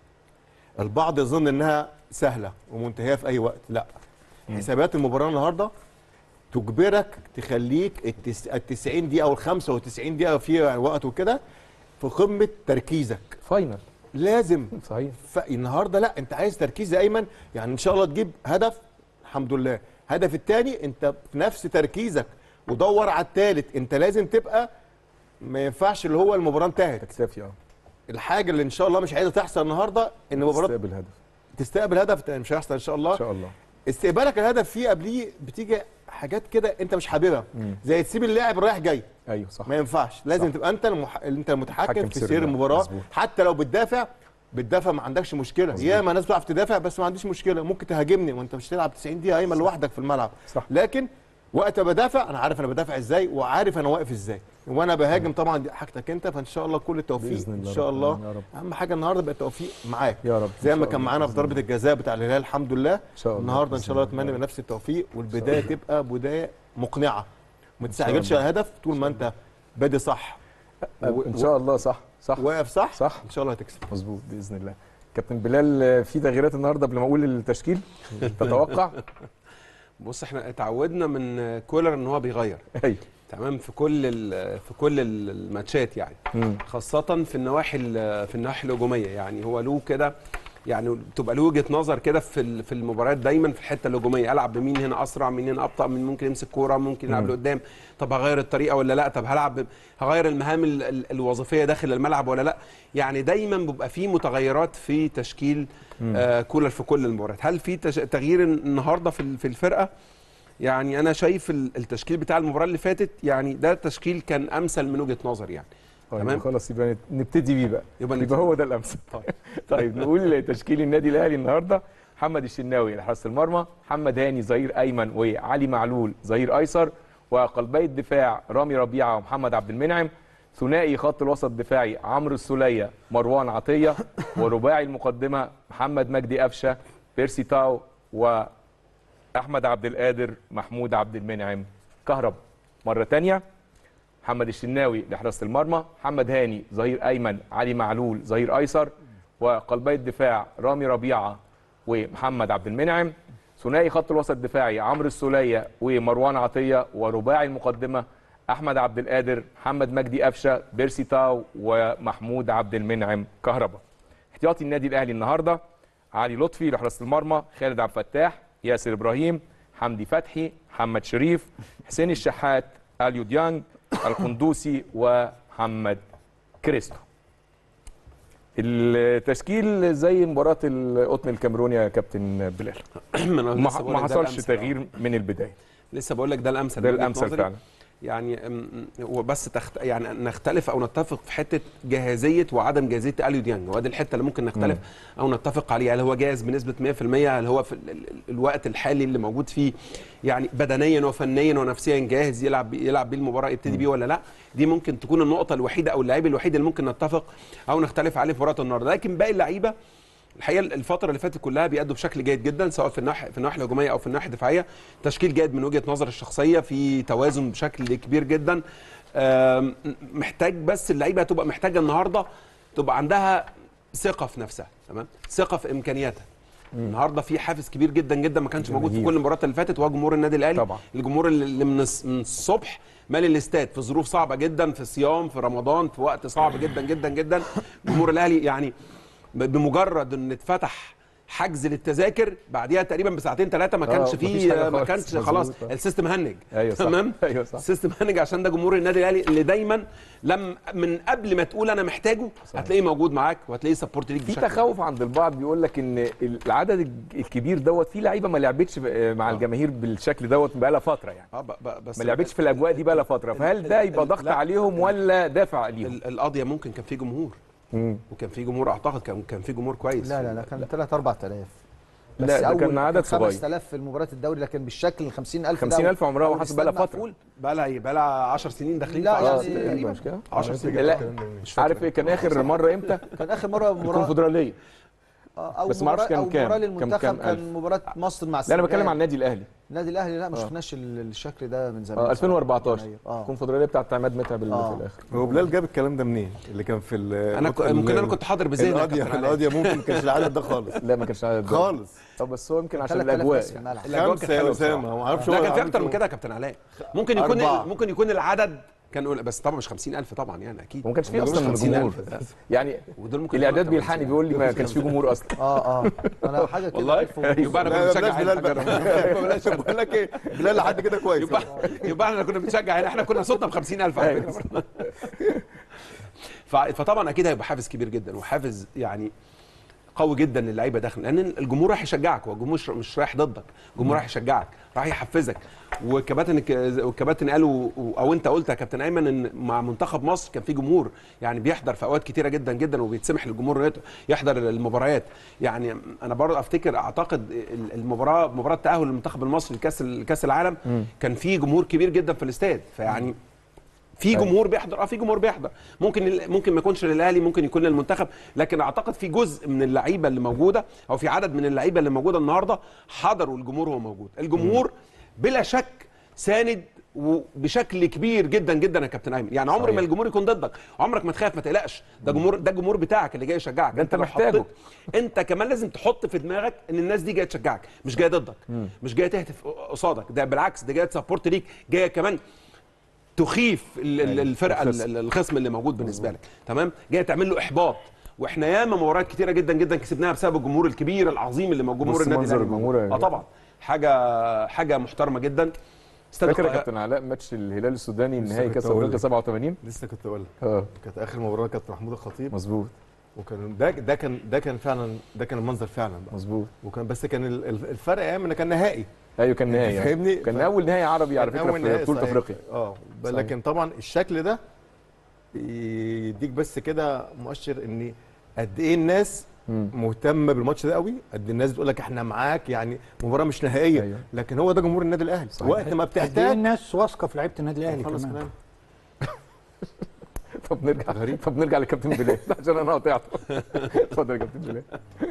البعض يظن انها سهله ومنتهيه في اي وقت لا حسابات المباراه النهارده تجبرك تخليك التس... ال 90 دقيقه او ال 95 دقيقه في وقت وكده في قمه تركيزك فاينل لازم صحيح فالنهارده لا انت عايز تركيز يا ايمن يعني ان شاء الله تجيب هدف الحمد لله هدف الثاني انت في نفس تركيزك ودور على الثالث انت لازم تبقى ما ينفعش اللي هو المباراه انتهت تكتفي اه الحاجه اللي ان شاء الله مش عايزه تحصل النهارده ان المباراه استقبل هدف تستقبل هدف مش هيحصل ان شاء الله ان شاء الله استقبالك الهدف فيه قبليه بتيجي حاجات كده انت مش حاببها مم. زي تسيب اللاعب رايح جاي ايوه صح ما ينفعش لازم صح. تبقى انت المح... انت المتحكم حكم في سر سير اللعب. المباراه مظبوط. حتى لو بتدافع بتدافع ما عندكش مشكله مظبوط. ياما ناس بتعرف تدافع بس ما عنديش مشكله ممكن تهاجمني وانت مش تلعب 90 دقيقه ايمن لوحدك في الملعب صح. لكن وقت ما بدافع انا عارف انا بدافع ازاي وعارف انا واقف ازاي وانا بهاجم طبعا دي حاجتك انت فان شاء الله كل التوفيق بإذن الله ان شاء رب الله العالمين يا رب. اهم حاجه النهارده يبقى التوفيق معاك يا رب زي إن ما شاء كان الله معانا في بإذن ضربه الجزاء بتاع الهلال الحمد لله ان شاء الله النهارده ان بإذن شاء الله الله. اتمنى بنفس التوفيق والبدايه تبقى بدايه مقنعه ما تستعجلش الله. على الهدف طول ما انت بادي صح و- ان شاء الله صح صح واقف صح صح ان شاء الله هتكسب مظبوط باذن الله كابتن بلال آه، في تغييرات النهارده قبل ما اقول التشكيل تتوقع بص احنا اتعودنا من كولر ان هو بيغير ايوه تمام في كل ال- في كل ال- الماتشات يعني مم. خاصة في النواحي ال- في النواحي الهجومية يعني هو له كده يعني تبقى له وجهة نظر كده في ال- في المباريات دايما في الحتة الهجومية العب بمين هنا اسرع مين هنا ابطأ مين ممكن يمسك كورة ممكن يلعب مم. لقدام طب هغير الطريقة ولا لا طب هلعب ب- هغير المهام ال- ال- الوظيفية داخل الملعب ولا لا يعني دايما بيبقى في متغيرات في تشكيل آه كولر في كل المباريات هل في تش- تغيير النهارده في ال- في الفرقة يعني انا شايف ال- التشكيل بتاع المباراه اللي فاتت يعني ده تشكيل كان امثل من وجهه نظري يعني طيب تمام. خلاص يبقى نت- نبتدي بيه بقى يبقى يبقى نبتدي. هو ده الامثل طيب. طيب نقول تشكيل النادي الاهلي النهارده محمد الشناوي لحراسه المرمى محمد هاني ظهير ايمن وعلي معلول ظهير ايسر وقلبي الدفاع رامي ربيعه ومحمد عبد المنعم ثنائي خط الوسط الدفاعي عمرو السوليه مروان عطيه ورباعي المقدمه محمد مجدي قفشه بيرسي تاو واحمد عبد القادر محمود عبد المنعم كهرب مره تانية محمد الشناوي لحراسه المرمى محمد هاني ظهير ايمن علي معلول ظهير ايسر وقلبي الدفاع رامي ربيعه ومحمد عبد المنعم ثنائي خط الوسط الدفاعي عمرو السوليه ومروان عطيه ورباعي المقدمه احمد عبد القادر محمد مجدي قفشه بيرسي تاو ومحمود عبد المنعم كهربا احتياطي النادي الاهلي النهارده علي لطفي لحراسه المرمى خالد عبد الفتاح ياسر ابراهيم حمدي فتحي محمد شريف حسين الشحات اليو ديانج القندوسي ومحمد كريستو التشكيل زي مباراه القطن الكاميروني يا كابتن بلال ما أنا ما لسه بقول ما لك ده حصلش الأمثل. تغيير من البدايه لسه بقول لك ده الامثل ده من وجهة الامثل نظري. فعلا يعني أم- أم- وبس تخت... يعني نختلف او نتفق في حته جاهزيه وعدم جاهزيه اليو ديانج وادي الحته اللي ممكن نختلف او نتفق عليها هل هو جاهز بنسبه 100% هل هو في ال- ال- الوقت الحالي اللي موجود فيه يعني بدنيا وفنيا ونفسيا جاهز يلعب بي- يلعب بيه المباراه يبتدي بيه ولا لا دي ممكن تكون النقطه الوحيده او اللعيب الوحيد اللي ممكن نتفق او نختلف عليه في مباراه النهارده لكن باقي اللعيبه الحقيقه الفتره اللي فاتت كلها بيأدوا بشكل جيد جدا سواء في الناحيه في الناحيه الهجوميه او في الناحيه الدفاعيه تشكيل جيد من وجهه نظر الشخصيه في توازن بشكل كبير جدا آم، محتاج بس اللعيبه هتبقى محتاجه النهارده تبقى عندها ثقه في نفسها تمام ثقه في امكانياتها النهارده في حافز كبير جدا جدا ما كانش موجود في جماهير. كل المباريات اللي فاتت وهو جمهور النادي الاهلي طبعا. الجمهور اللي اللي من الص- من الصبح مالي الاستاد في ظروف صعبه جدا في صيام في رمضان في وقت صعب جدا جدا جدا جمهور الاهلي يعني ب- بمجرد ان اتفتح حجز للتذاكر بعديها تقريبا بساعتين ثلاثه ما آه، كانش مفيش فيه حاجة ما خالص. كانش مظبوط، خلاص آه. السيستم هنج ايوه صح تمام ايوه صح السيستم هنج عشان ده جمهور النادي الاهلي اللي دايما لم من قبل ما تقول انا محتاجه هتلاقيه موجود معاك وهتلاقيه سبورت ليك في بشكل تخوف عند البعض بيقول لك ان العدد الج- الكبير دوت في لعيبه ما لعبتش ب- مع الجماهير بالشكل دوت بقالها فتره يعني اه ب- ب- بس ما لعبتش في الاجواء دي بقالها فتره فهل ده يبقى ضغط لا. عليهم ولا دافع ليهم؟ ال- القضيه ممكن كان في جمهور مم. وكان في جمهور اعتقد كان كان في جمهور كويس لا لا لا كان 3 4000 لا، ده كان عدد صغير. 5000 في المباريات الدوري لكن بالشكل ال 50000 ده 50000 عمرها ما أو حصل بقالها الاستاد فتره مقفول. بقى لها بقى لها 10 سنين داخلين لا، في يعني 10 سنين تقريباً. تقريبا مش كده؟ 10 سنين لا مش فاكر. عارف ايه كان اخر مره امتى؟ كان اخر مره مباراه الكونفدراليه او بس ما أعرفش مباراة- كان او كام؟ مباراه كام- للمنتخب كام كان ألف؟ مباراه مصر مع لا انا السنغال بتكلم عن النادي الاهلي النادي الاهلي لا ما آه. شفناش ال- الشكل ده من زمان اه صراحة. 2014 اه الكونفدراليه بتاعت عماد متعب اللي آه. في الاخر هو بلال جاب الكلام ده منين؟ اللي كان في ال- انا ك- ال- ممكن انا كنت حاضر بذهني يا القضيه كابتن علاء. القضيه ممكن ما كانش العدد ده خالص لا ما كانش عدد ده. خالص طب بس هو يمكن عشان 3000 الاجواء بس في يعني. الملعب الأجواء كانت خمسه يا حلوة اسامه بصراحة. ما اعرفش لا هو كان في عامل اكتر من فيه. كده يا كابتن علاء ممكن يكون أربعة. ممكن يكون العدد كان قول- بس طبعا مش 50000 طبعا يعني اكيد وما كانش فيه ما اصلا جابوش جمهور 50,000. يعني ودول ممكن الاعداد يكونوا بيلحقني بيقول لي ما كانش فيه جمهور اصلا اه اه انا حاجه كده والله ألف ونص. يبقى انا لا كنت بلاش بشجع بلال هنا. بقى بلاش بقول لك ايه بلال لحد كده كويس يبقى يبقى احنا كنا بنشجع هنا احنا كنا صوتنا ب 50000 على فكره ف- فطبعا اكيد هيبقى حافز كبير جدا وحافز يعني قوي جدا للعيبه داخل لان الجمهور رايح يشجعك هو الجمهور مش- مش رايح ضدك الجمهور رايح يشجعك رايح يحفزك والكباتن والكباتن قالوا او انت قلت يا كابتن ايمن ان مع منتخب مصر كان في جمهور يعني بيحضر في اوقات كتيره جدا جدا وبيتسمح للجمهور إنه يحضر المباريات يعني انا برضه افتكر اعتقد المباراه مباراه تاهل المنتخب المصري لكاس كاس العالم كان في جمهور كبير جدا في الاستاد فيعني في جمهور بيحضر اه في جمهور بيحضر ممكن ممكن ما يكونش للاهلي ممكن يكون للمنتخب لكن اعتقد في جزء من اللعيبه اللي موجوده او في عدد من اللعيبه اللي موجوده النهارده حضروا الجمهور وهو موجود الجمهور بلا شك ساند وبشكل كبير جدا جدا يا كابتن ايمن يعني عمر صحيح. ما الجمهور يكون ضدك عمرك ما تخاف ما تقلقش ده جمهور ده الجمهور بتاعك اللي جاي يشجعك ده أنت لو محتاجه. حطيت- انت كمان لازم تحط في دماغك ان الناس دي جايه تشجعك مش جايه ضدك مش جايه تهتف قصادك ده بالعكس ده جايه تسبورت ليك جايه كمان تخيف ال- ال- أيوة، الفرقه الخصم. ال- الخصم اللي موجود بالنسبه لك تمام جاي تعمل له احباط واحنا ياما مباريات كتيره جدا جدا كسبناها بسبب الجمهور الكبير العظيم اللي موجود جمهور بص النادي منظر الأهلي موجود. الجمهور يا اه طبعا حاجه حاجه محترمه جدا استاد فاكر يا القاهرة- كابتن علاء ماتش الهلال السوداني لسه نهائي كنت كاس هقول افريقيا لك. 87 لسه كنت بقول لك اه كانت اخر مباراه كانت محمود الخطيب مظبوط وكان ده ده كان ده كان فعلا ده كان المنظر فعلا بقى مظبوط وكان بس كان ال- ال- الفرق ايام ان كان نهائي ايوه كان نهائي يعني. فاهمني؟ كان ف- اول نهائي عربي على كان فكره أول في نهائي بطوله صحيح. افريقيا اه ب- صحيح. لكن طبعا الشكل ده يديك بس كده مؤشر ان قد ايه الناس مم. مهتمه بالماتش ده قوي قد الناس بتقول لك احنا معاك يعني مباراه مش نهائيه أيوة. لكن هو ده جمهور النادي الاهلي صحيح. وقت ما قد ايه بتحتاج الناس واثقه في لعيبه النادي الاهلي خلص كمان كلام طب نرجع غريب. طب نرجع لكابتن بلال عشان انا قطعته اتفضل يا كابتن بلال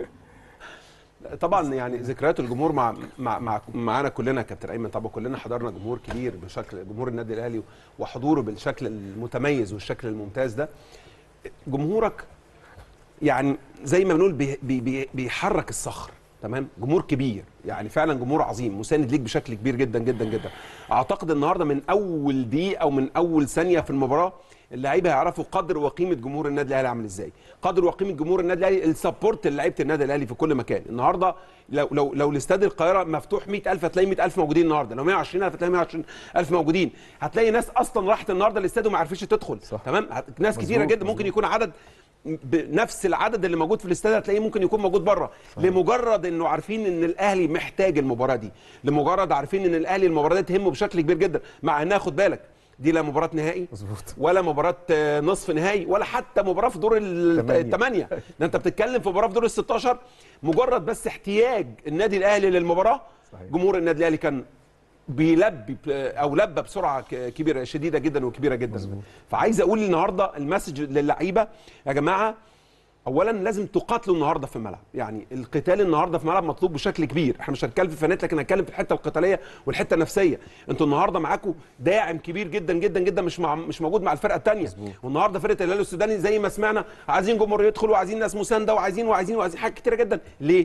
طبعا يعني ذكريات الجمهور مع مع مع معانا كلنا يا كابتن ايمن طبعا كلنا حضرنا جمهور كبير بشكل جمهور النادي الاهلي وحضوره بالشكل المتميز والشكل الممتاز ده جمهورك يعني زي ما بنقول بي بي بي بيحرك الصخر تمام جمهور كبير يعني فعلا جمهور عظيم مساند ليك بشكل كبير جدا جدا جدا اعتقد النهارده من اول دقيقه او من اول ثانيه في المباراه اللعيبه هيعرفوا قدر وقيمه جمهور النادي الاهلي عامل ازاي قدر وقيمه جمهور النادي الاهلي السبورت لعيبه النادي الاهلي في كل مكان النهارده لو لو لو الاستاد القاهره مفتوح 100000 هتلاقي 100000 موجودين النهارده لو 120000 هتلاقي 120000 موجودين هتلاقي ناس اصلا راحت النهارده الاستاد وما عرفتش تدخل صح. تمام هت- ناس كتيره مظبوط، جدا ممكن يكون عدد بنفس العدد اللي موجود في الاستاد هتلاقيه ممكن يكون موجود بره لمجرد انه عارفين ان الاهلي محتاج المباراه دي لمجرد عارفين ان الاهلي المباراه دي تهمه بشكل كبير جدا مع انها خد بالك دي لا مباراه نهائي مظبوط ولا مباراه آه، نصف نهائي ولا حتى مباراه في دور ال- تمانية. الثمانيه ده انت بتتكلم في مباراه في دور ال 16 مجرد بس احتياج النادي الاهلي للمباراه صحيح. جمهور النادي الاهلي كان بيلبي او لبى بسرعه ك- كبيره شديده جدا وكبيره جدا مظبوط. فعايز اقول النهارده المسج للعيبه يا جماعه اولا لازم تقاتلوا النهارده في الملعب يعني القتال النهارده في الملعب مطلوب بشكل كبير احنا مش هنتكلم في فنات لكن هنتكلم في الحته القتاليه والحته النفسيه انتوا النهارده معاكم داعم كبير جدا جدا جدا مش مع مش موجود مع الفرقه الثانيه والنهارده فرقه الهلال السوداني زي ما سمعنا عايزين جمهور يدخل وعايزين ناس مسانده وعايزين وعايزين وعايزين حاجات كتيره جدا ليه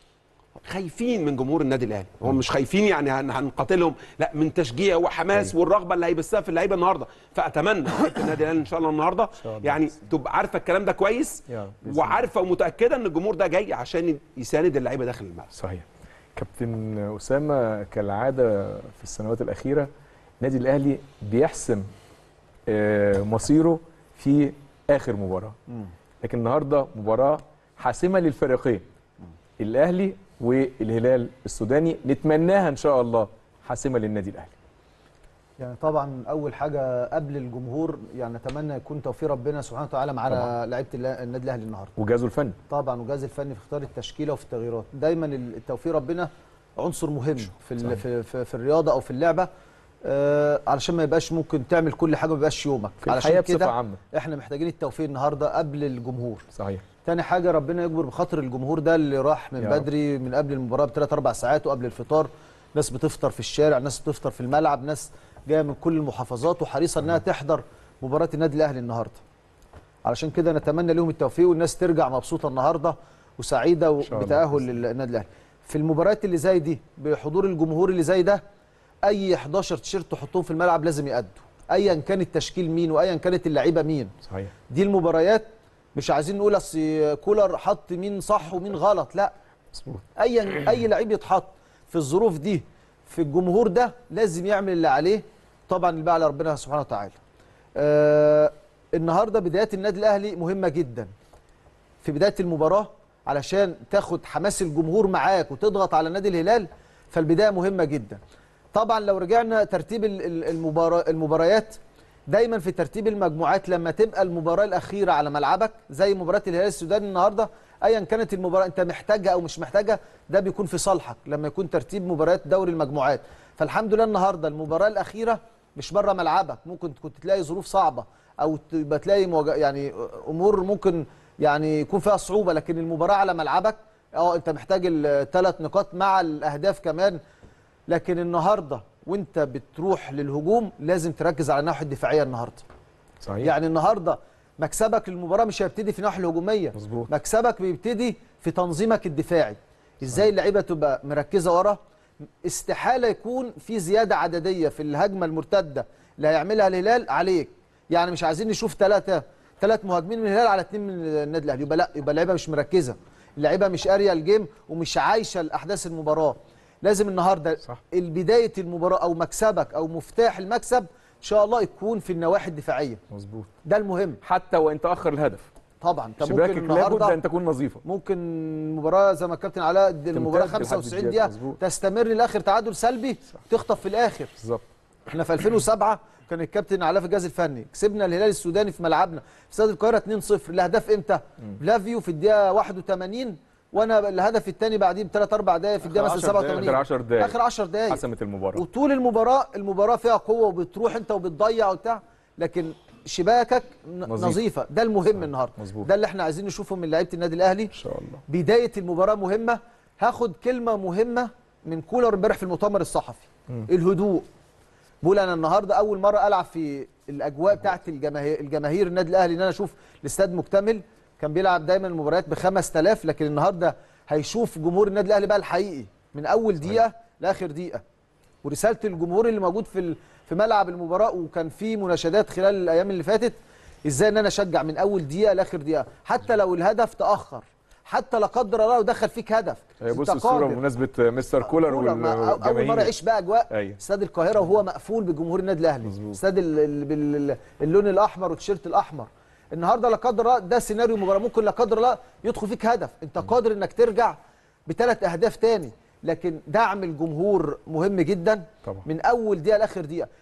خايفين من جمهور النادي الاهلي هم مش خايفين يعني هن- هنقاتلهم لا من تشجيع وحماس والرغبه اللي هيبثها في اللعيبه النهارده فاتمنى لعيبة النادي الاهلي ان شاء الله النهارده شاء الله. يعني تبقى عارفه الكلام ده كويس يا رب. بإذن وعارفه ومتاكده ان الجمهور ده جاي عشان يساند اللعيبه داخل الملعب صحيح كابتن اسامه كالعاده في السنوات الاخيره النادي الاهلي بيحسم آه، مصيره في اخر مباراه لكن النهارده مباراه حاسمه للفريقين الاهلي والهلال السوداني نتمناها ان شاء الله حاسمه للنادي الاهلي يعني طبعا اول حاجه قبل الجمهور يعني نتمنى يكون توفيق ربنا سبحانه وتعالى معانا طبعاً. لعيبه اللا- النادي الاهلي النهارده وجازه الفني طبعا والجهاز الفني في اختيار التشكيله وفي التغييرات دايما التوفيق ربنا عنصر مهم في ال- في, في, في الرياضه او في اللعبه آه علشان ما يبقاش ممكن تعمل كل حاجه ما يبقاش يومك في علشان الحياه بصفه كده عامه احنا محتاجين التوفيق النهارده قبل الجمهور صحيح تاني حاجه ربنا يجبر بخاطر الجمهور ده اللي راح من يا رب. بدري من قبل المباراه بثلاث اربع ساعات وقبل الفطار ناس بتفطر في الشارع ناس بتفطر في الملعب ناس جايه من كل المحافظات وحريصه انها تحضر مباراه النادي الاهلي النهارده علشان كده نتمنى لهم التوفيق والناس ترجع مبسوطه النهارده وسعيده شاء الله. بتاهل للنادي الاهلي في المباريات اللي زي دي بحضور الجمهور اللي زي ده اي 11 تيشيرت تحطهم في الملعب لازم يأدوا ايا كان التشكيل مين وايا كانت اللعيبه مين صحيح دي المباريات مش عايزين نقول اصل كولر حط مين صح ومين غلط لا مظبوط اي اي لعيب يتحط في الظروف دي في الجمهور ده لازم يعمل اللي عليه طبعا اللي بقى على ربنا سبحانه وتعالى آه النهارده بدايات النادي الاهلي مهمه جدا في بدايه المباراه علشان تاخد حماس الجمهور معاك وتضغط على نادي الهلال فالبدايه مهمه جدا طبعا لو رجعنا ترتيب ال- ال- المبارا- المباريات دايما في ترتيب المجموعات لما تبقى المباراه الاخيره على ملعبك زي مباراه الهلال السوداني النهارده ايا كانت المباراه انت محتاجها او مش محتاجها ده بيكون في صالحك لما يكون ترتيب مباريات دوري المجموعات فالحمد لله النهارده المباراه الاخيره مش بره ملعبك ممكن كنت تلاقي ظروف صعبه او تبقى تلاقي مواجه- يعني امور ممكن يعني يكون فيها صعوبه لكن المباراه على ملعبك اه انت محتاج الثلاث نقاط مع الاهداف كمان لكن النهارده وانت بتروح للهجوم لازم تركز على الناحيه الدفاعيه النهارده صحيح يعني النهارده مكسبك للمباراه مش هيبتدي في الناحيه الهجوميه مظبوط. مكسبك بيبتدي في تنظيمك الدفاعي ازاي اللعيبه تبقى مركزه ورا استحاله يكون في زياده عدديه في الهجمه المرتده اللي هيعملها الهلال عليك يعني مش عايزين نشوف ثلاثه ثلاث مهاجمين من الهلال على اثنين من النادي الاهلي يبقى لا يبقى اللعيبه مش مركزه اللعيبه مش قاريه الجيم ومش عايشه الاحداث المباراه لازم النهارده صح. بدايه المباراه او مكسبك او مفتاح المكسب ان شاء الله يكون في النواحي الدفاعيه مظبوط ده المهم حتى وان تاخر الهدف طبعا انت ممكن شباكك لابد النهارده ان تكون نظيفه ممكن مباراه زي ما الكابتن علاء المباراه تمتد لحد 95 الدقيقة، دقيقه مظبوط. تستمر للاخر تعادل سلبي تخطف في الاخر بالظبط احنا في 2007 كان الكابتن علاء في الجهاز الفني كسبنا الهلال السوداني في ملعبنا في استاد القاهره 2-0 الاهداف امتى فلافيو في الدقيقه 81 وانا الهدف الثاني بعديه بثلاث اربع دقائق في الدقيقه آخر مثلا 10 دقايق. 87 اخر 10 دقائق اخر 10 دقائق حسمت المباراه وطول المباراه المباراه فيها قوه وبتروح انت وبتضيع وبتاع لكن شباكك ن- نظيفة. نظيفه ده المهم النهارده مظبوط. ده اللي احنا عايزين نشوفه من لعيبه النادي الاهلي ان شاء الله بدايه المباراه مهمه هاخد كلمه مهمه من كولر امبارح في المؤتمر الصحفي الهدوء بقول انا النهارده اول مره العب في الاجواء بتاعت الجماهير الجماهير النادي الاهلي ان انا اشوف الاستاد مكتمل كان بيلعب دايما المباريات ب 5000 لكن النهارده هيشوف جمهور النادي الاهلي بقى الحقيقي من اول دقيقه لاخر دقيقه ورساله الجمهور اللي موجود في ال- في ملعب المباراه وكان في مناشدات خلال الايام اللي فاتت ازاي ان انا اشجع من اول دقيقه لاخر دقيقه حتى لو الهدف تاخر حتى لا قدر الله لو دخل فيك هدف هي بص أنت الصوره قادر. بمناسبه مستر كولر كولر ما- أو- اول مره والجماهير يعيش بقى اجواء أيوة. استاد القاهره وهو مقفول بجمهور النادي الاهلي مظبوط. استاد ال- ال- بال- اللون الاحمر والتيشيرت الاحمر النهارده لا قدر الله ده سيناريو مباراه ممكن لا قدر الله يدخل فيك هدف انت قادر انك ترجع بثلاث اهداف تاني لكن دعم الجمهور مهم جدا طبعا. من اول دقيقه لاخر دقيقه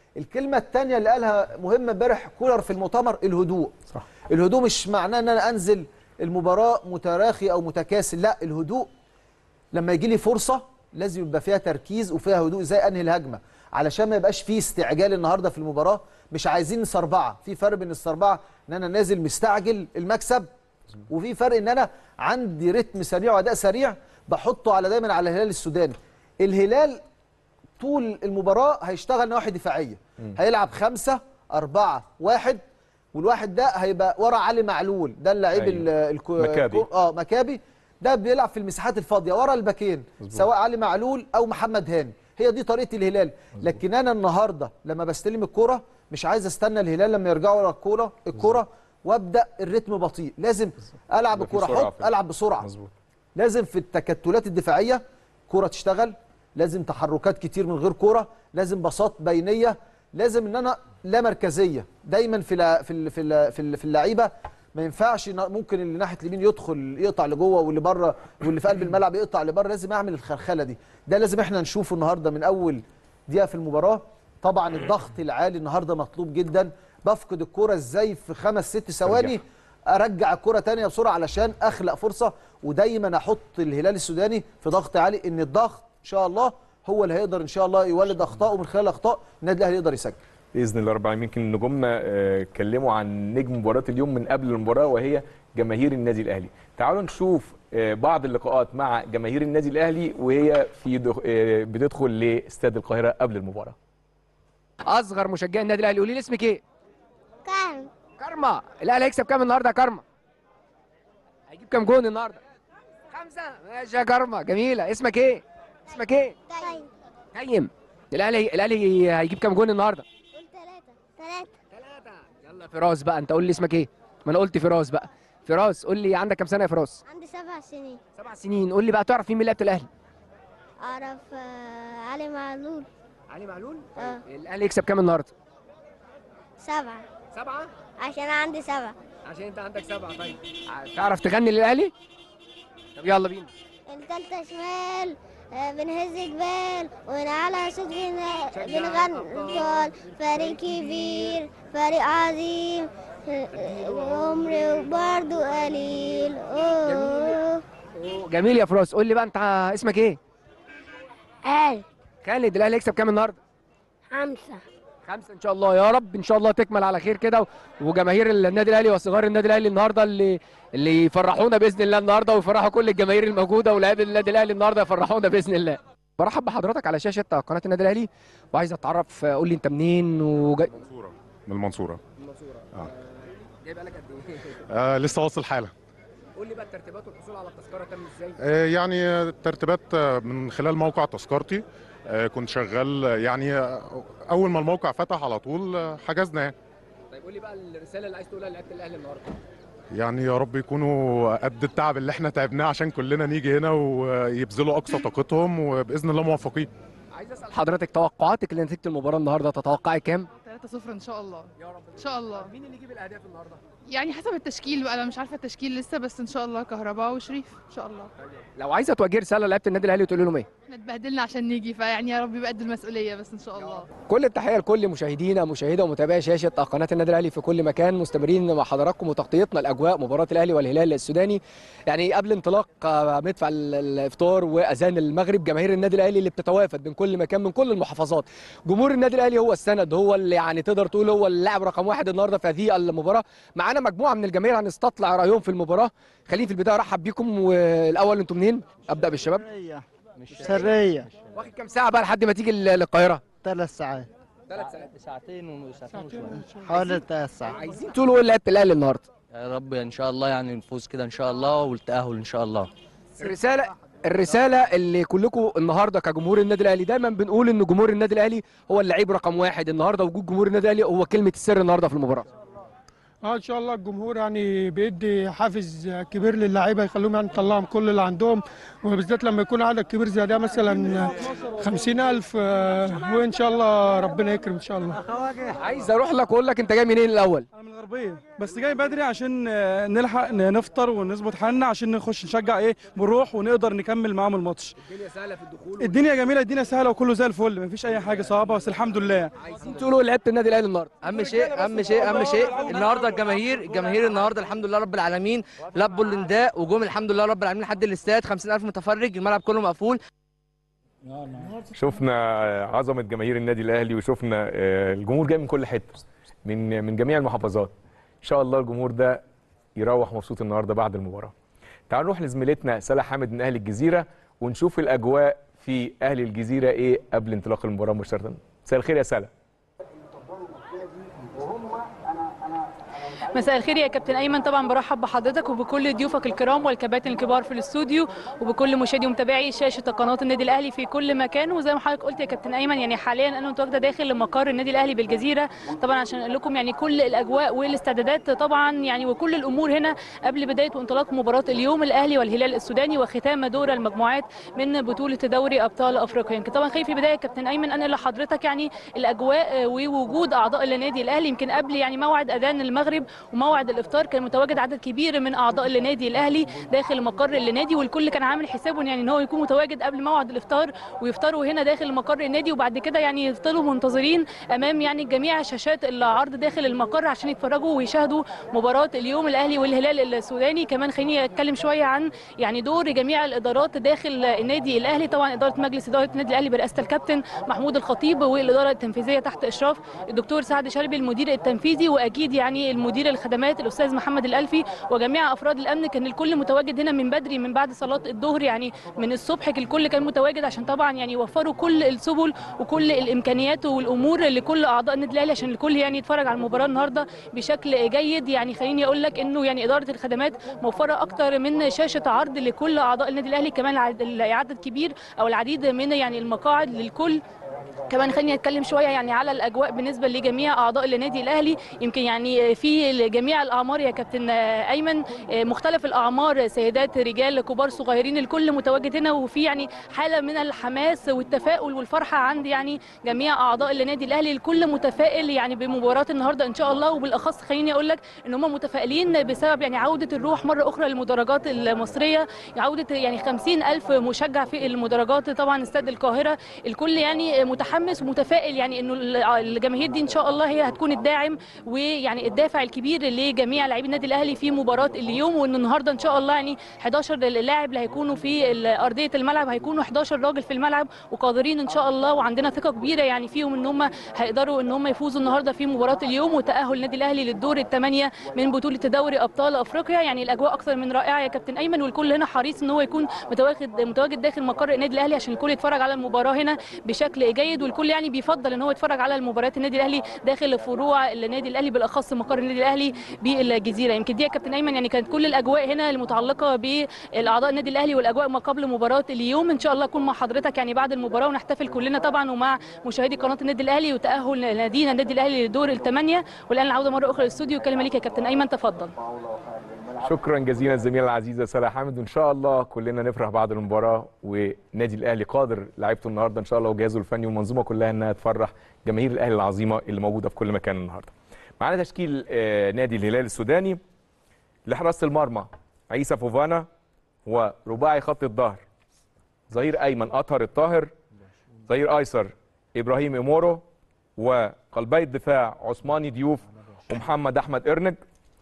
الكلمه الثانيه اللي قالها مهمه امبارح كولر في المؤتمر الهدوء صح. الهدوء مش معناه ان انا انزل المباراه متراخي او متكاسل لا الهدوء لما يجي لي فرصه لازم يبقى فيها تركيز وفيها هدوء زي انهي الهجمه علشان ما يبقاش فيه استعجال النهارده في المباراه مش عايزين سربعه في فرق بين السربعه ان انا نازل مستعجل المكسب وفي فرق ان انا عندي رتم سريع واداء سريع بحطه على دايما على الهلال السوداني الهلال طول المباراه هيشتغل نواحي دفاعيه هيلعب خمسة أربعة واحد والواحد ده هيبقى ورا علي معلول ده اللعيب أيوة. ال- الكو... مكابي. الكو- اه مكابي ده بيلعب في المساحات الفاضيه ورا الباكين سواء علي معلول او محمد هاني هي دي طريقه الهلال لكن انا النهارده لما بستلم الكوره مش عايز استنى الهلال لما يرجعوا ورا الكوره الكوره وابدا الريتم بطيء لازم العب يبقى في الكوره سرعة احط في- العب بسرعه مظبوط لازم في التكتلات الدفاعيه كرة تشتغل لازم تحركات كتير من غير كرة لازم بساط بينيه لازم ان انا لا مركزيه دايما في لا في ال- في ال- في ال- في اللعيبه ما ينفعش نا- ممكن اللي ناحيه اليمين يدخل يقطع لجوه واللي بره واللي في قلب الملعب يقطع لبره لازم اعمل الخرخله دي ده لازم احنا نشوفه النهارده من اول دقيقه في المباراه طبعا الضغط العالي النهارده مطلوب جدا بفقد الكرة ازاي في خمس ست ثواني ارجع الكرة تانية بسرعه علشان اخلق فرصه ودايما احط الهلال السوداني في ضغط عالي ان الضغط ان شاء الله هو اللي هيقدر ان شاء الله يولد اخطاء ومن خلال الاخطاء النادي الاهلي يقدر يسجل باذن الله رب العالمين يمكن نجومنا آه، اتكلموا عن نجم مباراه اليوم من قبل المباراه وهي جماهير النادي الاهلي تعالوا نشوف آه، بعض اللقاءات مع جماهير النادي الاهلي وهي في دخ... آه، بتدخل لاستاد القاهره قبل المباراه اصغر مشجع النادي الاهلي قولي لي اسمك ايه كان كارما الاهلي هيكسب كام النهارده يا كارما هيجيب كام جون النهارده خمسه ماشي يا كارما جميله اسمك ايه اسمك ايه طيب قيم الاهلي الاهلي هيجيب كام جون النهارده قول ثلاثة ثلاثة ثلاثه يلا فراس بقى انت قول لي اسمك ايه ما انا قلت فراس بقى فراس قول لي عندك كام سنه يا فراس عندي سبع سنين سبع سنين قول لي بقى تعرف مين من لعيبه الاهلي أعرف آه، علي معلول علي معلول اه الاهلي يكسب كام النهارده سبعة سبعه عشان عندي سبعة عشان انت عندك سبعه طيب تعرف تغني للاهلي طب يلا بينا التالتة شمال آه، بنهز جبال ونعلى صوت بن- شجع بنغني الأبطال. أبطال فريق كبير فريق عظيم آه، وعمري برضه قليل أوه. أوه، جميل يا فراس قول لي بقى انت اسمك ايه قال خالد الاهلي يكسب كام النهارده خمسة خمسة إن شاء الله يا رب إن شاء الله تكمل على خير كده وجماهير النادي الأهلي وصغار النادي الأهلي النهاردة اللي اللي يفرحونا بإذن الله النهاردة ويفرحوا كل الجماهير الموجودة ولاعيبة النادي الأهلي النهاردة يفرحونا بإذن الله. برحب بحضرتك على شاشة قناة النادي الأهلي وعايز أتعرف قول لي أنت منين وجاي المنصورة من المنصورة آه. جاي بقالك قد إيه؟ آه لسه واصل حالا قول لي بقى الترتيبات والحصول على التذكرة تم إزاي؟ آه يعني الترتيبات آه، من خلال موقع تذكرتي آه كنت شغال آه، يعني آه، أول ما الموقع فتح على طول آه، حجزنا يعني. طيب قول لي بقى الرسالة اللي عايز تقولها لعيبة الأهلي النهاردة. يعني يا رب يكونوا قد التعب اللي احنا تعبناه عشان كلنا نيجي هنا ويبذلوا أقصى طاقتهم وبإذن الله موفقين عايز أسأل حضرتك توقعاتك لنتيجة المباراة النهاردة تتوقعي كام؟ 3-0 ان شاء الله يا رب ان شاء الله مين اللي يجيب الأهداف النهاردة؟ يعني حسب التشكيل بقى انا مش عارفه التشكيل لسه بس ان شاء الله كهرباء وشريف ان شاء الله لو عايزة توجهي رسالة لعيبة النادي الأهلي تقول لهم إيه؟ احنا اتبهدلنا عشان نيجي فيعني يا رب يبقى قد المسؤوليه بس ان شاء الله كل التحيه لكل مشاهدينا مشاهدة ومتابعي شاشه قناه النادي الاهلي في كل مكان مستمرين مع حضراتكم وتغطيتنا لاجواء مباراه الاهلي والهلال السوداني يعني قبل انطلاق آه، مدفع ال- الافطار واذان المغرب جماهير النادي الاهلي اللي بتتوافد من كل مكان من كل المحافظات جمهور النادي الاهلي هو السند هو اللي يعني تقدر تقول هو اللاعب رقم واحد النهارده في هذه المباراه معانا مجموعه من الجماهير هنستطلع رايهم في المباراه خليني في البدايه ارحب بيكم والاول انتم منين ابدا بالشباب سرية واخد كام ساعه بقى لحد ما تيجي للقاهره ثلاث ساعات ثلاث ساعات ساعتين وساعتين وشوية حوالي ثلاث ساعات عايزين تقولوا ايه لعيبه الاهلي النهارده يا رب ان شاء الله يعني نفوز كده ان شاء الله والتأهل ان شاء الله الرساله الرساله اللي كلكم النهارده كجمهور النادي الاهلي دايما بنقول ان جمهور النادي الاهلي هو اللعيب رقم واحد النهارده وجود جمهور النادي الاهلي هو كلمه السر النهارده في المباراه اه ان شاء الله الجمهور يعني بيدي حافز كبير للاعيبه يخليهم يعني يطلعهم كل اللي عندهم وبالذات لما يكون عدد كبير زي ده مثلا 50000 آه، وان شاء الله ربنا يكرم ان شاء الله عايز اروح لك واقول لك انت جاي منين الاول الغربيه بس جاي بدري عشان آه، نلحق ن- نفطر ونظبط حالنا عشان نخش نشجع ايه بنروح ونقدر نكمل معاهم الماتش الدنيا سهله في الدخول الدنيا جميله الدنيا سهله وكله زي الفل مفيش اي حاجه صعبه بس الحمد لله عايزين تقولوا لعيبه النادي الاهلي النهارده اهم شيء اهم شيء اهم شيء النهارده الجماهير الجماهير النهارده الحمد لله رب العالمين لبوا النداء وجم الحمد لله رب العالمين لحد الاستاد 50000 متفرج الملعب كله مقفول شفنا عظمه جماهير النادي الاهلي وشفنا آه، الجمهور جاي من كل حته من من جميع المحافظات ان شاء الله الجمهور ده يروح مبسوط النهارده بعد المباراه تعالوا نروح لزميلتنا سلا حامد من اهل الجزيره ونشوف الاجواء في اهل الجزيره ايه قبل انطلاق المباراه مباشره مساء الخير يا سلا مساء الخير يا كابتن ايمن طبعا برحب بحضرتك وبكل ضيوفك الكرام والكباتن الكبار في الاستوديو وبكل مشاهدي ومتابعي شاشه قناه النادي الاهلي في كل مكان وزي ما حضرتك قلت يا كابتن ايمن يعني حاليا انا متواجده داخل مقر النادي الاهلي بالجزيره طبعا عشان اقول لكم يعني كل الاجواء والاستعدادات طبعا يعني وكل الامور هنا قبل بدايه وانطلاق مباراه اليوم الاهلي والهلال السوداني وختام دور المجموعات من بطوله دوري ابطال افريقيا يمكن طبعا خايف في البدايه يا كابتن ايمن انقل لحضرتك يعني الاجواء ووجود اعضاء النادي الاهلي يمكن قبل يعني موعد اذان المغرب وموعد الافطار كان متواجد عدد كبير من اعضاء النادي الاهلي داخل مقر النادي والكل كان عامل حسابه يعني ان هو يكون متواجد قبل موعد الافطار ويفطروا هنا داخل مقر النادي وبعد كده يعني يفضلوا منتظرين امام يعني جميع شاشات العرض داخل المقر عشان يتفرجوا ويشاهدوا مباراه اليوم الاهلي والهلال السوداني كمان خليني اتكلم شويه عن يعني دور جميع الادارات داخل النادي الاهلي طبعا اداره مجلس اداره النادي الاهلي برئاسه الكابتن محمود الخطيب والاداره التنفيذيه تحت اشراف الدكتور سعد شلبي المدير التنفيذي واكيد يعني المدير الخدمات الاستاذ محمد الالفي وجميع افراد الامن كان الكل متواجد هنا من بدري من بعد صلاه الظهر يعني من الصبح الكل كان متواجد عشان طبعا يعني يوفروا كل السبل وكل الامكانيات والامور لكل اعضاء النادي الاهلي عشان الكل يعني يتفرج على المباراه النهارده بشكل جيد يعني خليني اقول لك انه يعني اداره الخدمات موفره اكتر من شاشه عرض لكل اعضاء النادي الاهلي كمان العدد- عدد كبير او العديد من يعني المقاعد للكل كمان خليني اتكلم شويه يعني على الاجواء بالنسبه لجميع اعضاء النادي الاهلي يمكن يعني في جميع الاعمار يا كابتن ايمن مختلف الاعمار سيدات رجال كبار صغيرين الكل متواجد هنا وفي يعني حاله من الحماس والتفاؤل والفرحه عند يعني جميع اعضاء النادي الاهلي الكل متفائل يعني بمباراه النهارده ان شاء الله وبالاخص خليني اقول لك ان هم متفائلين بسبب يعني عوده الروح مره اخرى للمدرجات المصريه عوده يعني 50 الف مشجع في المدرجات طبعا استاد القاهره الكل يعني متحمس ومتفائل يعني انه الجماهير دي ان شاء الله هي هتكون الداعم ويعني الدافع الكبير لجميع لاعبي النادي الاهلي في مباراه اليوم وان النهارده ان شاء الله يعني 11 لاعب اللي هيكونوا في ارضيه الملعب هيكونوا 11 راجل في الملعب وقادرين ان شاء الله وعندنا ثقه كبيره يعني فيهم ان هم هيقدروا ان هم يفوزوا النهارده في مباراه اليوم وتاهل النادي الاهلي للدور الثمانيه من بطوله دوري ابطال افريقيا يعني الاجواء اكثر من رائعه يا كابتن ايمن والكل هنا حريص ان هو يكون متواجد متواجد داخل مقر النادي الاهلي عشان الكل يتفرج على المباراه هنا بشكل جيد والكل يعني بيفضل ان هو يتفرج على المباريات النادي الاهلي داخل فروع النادي الاهلي بالاخص مقر النادي الاهلي بالجزيره يمكن دي يا كابتن ايمن يعني كانت كل الاجواء هنا المتعلقه بالاعضاء النادي الاهلي والاجواء ما قبل مباراه اليوم ان شاء الله اكون مع حضرتك يعني بعد المباراه ونحتفل كلنا طبعا ومع مشاهدي قناه النادي الاهلي وتاهل نادينا النادي الاهلي للدور الثمانيه والان العوده مره اخرى للاستوديو كلمه ليك يا كابتن ايمن تفضل شكرا جزيلا الزميله العزيزه سلا حامد وان شاء الله كلنا نفرح بعد المباراه ونادي الاهلي قادر لعيبته النهارده ان شاء الله وجهازه الفني والمنظومه كلها انها تفرح جماهير الاهلي العظيمه اللي موجوده في كل مكان النهارده. معانا تشكيل آه، نادي الهلال السوداني لحراسه المرمى عيسى فوفانا ورباعي خط الظهر ظهير ايمن اطهر الطاهر ظهير ايسر ابراهيم امورو وقلبي الدفاع عثماني ديوف ومحمد احمد ارنج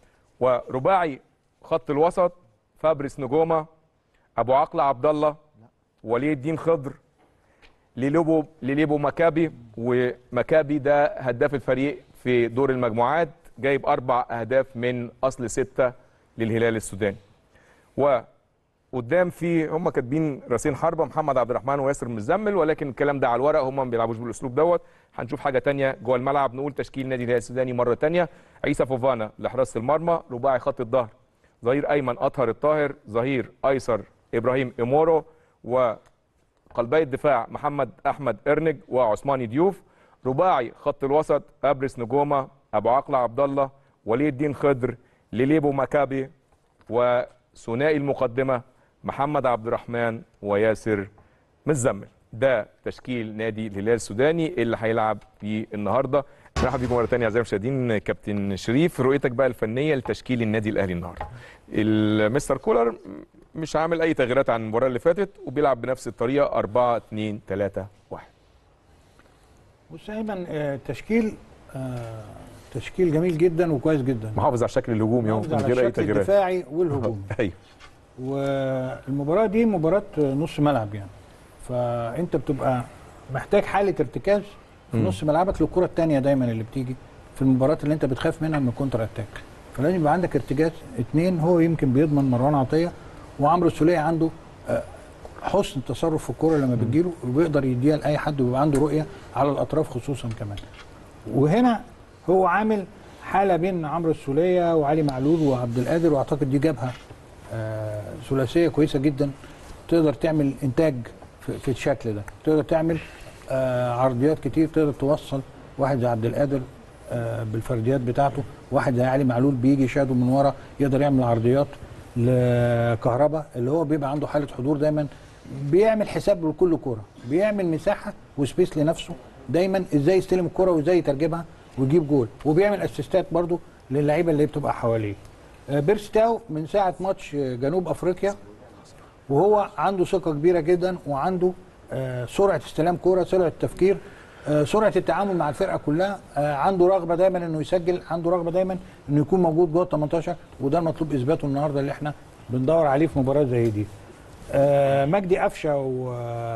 ورباعي خط الوسط فابريس نجومه ابو عقله عبد الله ولي الدين خضر ليلوبو ليليبو مكابي ومكابي ده هداف الفريق في دور المجموعات جايب اربع اهداف من اصل سته للهلال السوداني وقدام في هم كاتبين راسين حربه محمد عبد الرحمن وياسر مزمل ولكن الكلام ده على الورق هم ما بيلعبوش بالاسلوب دوت هنشوف حاجه تانية جوه الملعب نقول تشكيل نادي الهلال السوداني مره تانية عيسى فوفانا لحراسه المرمى رباعي خط الظهر ظهير ايمن اطهر الطاهر ظهير ايسر ابراهيم امورو وقلبي الدفاع محمد احمد ارنج وعثماني ديوف رباعي خط الوسط ابرس نجومه ابو عقله عبد الله ولي الدين خضر لليبو مكابي وثنائي المقدمه محمد عبد الرحمن وياسر مزمل ده تشكيل نادي الهلال السوداني اللي هيلعب فيه النهارده مرحبا بيكم مره ثانيه اعزائي المشاهدين كابتن شريف رؤيتك بقى الفنيه لتشكيل النادي الاهلي النهارده المستر كولر مش عامل اي تغييرات عن المباراه اللي فاتت وبيلعب بنفس الطريقه 4 2 3 1 بص ايمن آه، تشكيل آه، تشكيل جميل جدا وكويس جدا محافظ على الشكل الهجومي اهو محافظ من على غير اي الشكل تغييرات الدفاعي والهجومي ايوه والمباراه دي مباراه نص ملعب يعني فانت بتبقى محتاج حاله ارتكاز في مم. نص ملعبك للكره الثانيه دايما اللي بتيجي في المباريات اللي انت بتخاف منها من الكونتر اتاك فلازم يبقى عندك ارتكاز اثنين هو يمكن بيضمن مروان عطيه وعمرو السوليه عنده آه، حسن التصرف في الكوره لما بتجيله وبيقدر يديها لاي حد ويبقى عنده رؤيه على الاطراف خصوصا كمان وهنا هو عامل حاله بين عمرو السوليه وعلي معلول وعبد القادر واعتقد دي جابها آه، ثلاثيه كويسه جدا تقدر تعمل انتاج في, في الشكل ده تقدر تعمل آه، عرضيات كتير تقدر توصل واحد زي عبد القادر آه، بالفرديات بتاعته واحد زي علي معلول بيجي يشاده من ورا يقدر يعمل عرضيات لكهربا اللي هو بيبقى عنده حاله حضور دايما بيعمل حساب لكل كوره بيعمل مساحه وسبيس لنفسه دايما ازاي يستلم الكوره وازاي يترجمها ويجيب جول وبيعمل اسيستات برضو للعيبه اللي بتبقى حواليه آه، بيرستاو من ساعه ماتش آه، جنوب افريقيا وهو عنده ثقه كبيره جدا وعنده آه، سرعه استلام كوره سرعه تفكير آه، سرعه التعامل مع الفرقه كلها آه، عنده رغبه دايما انه يسجل عنده رغبه دايما انه يكون موجود جوه ال 18 وده المطلوب اثباته النهارده اللي احنا بندور عليه في مباراه زي دي آه، مجدي قفشه و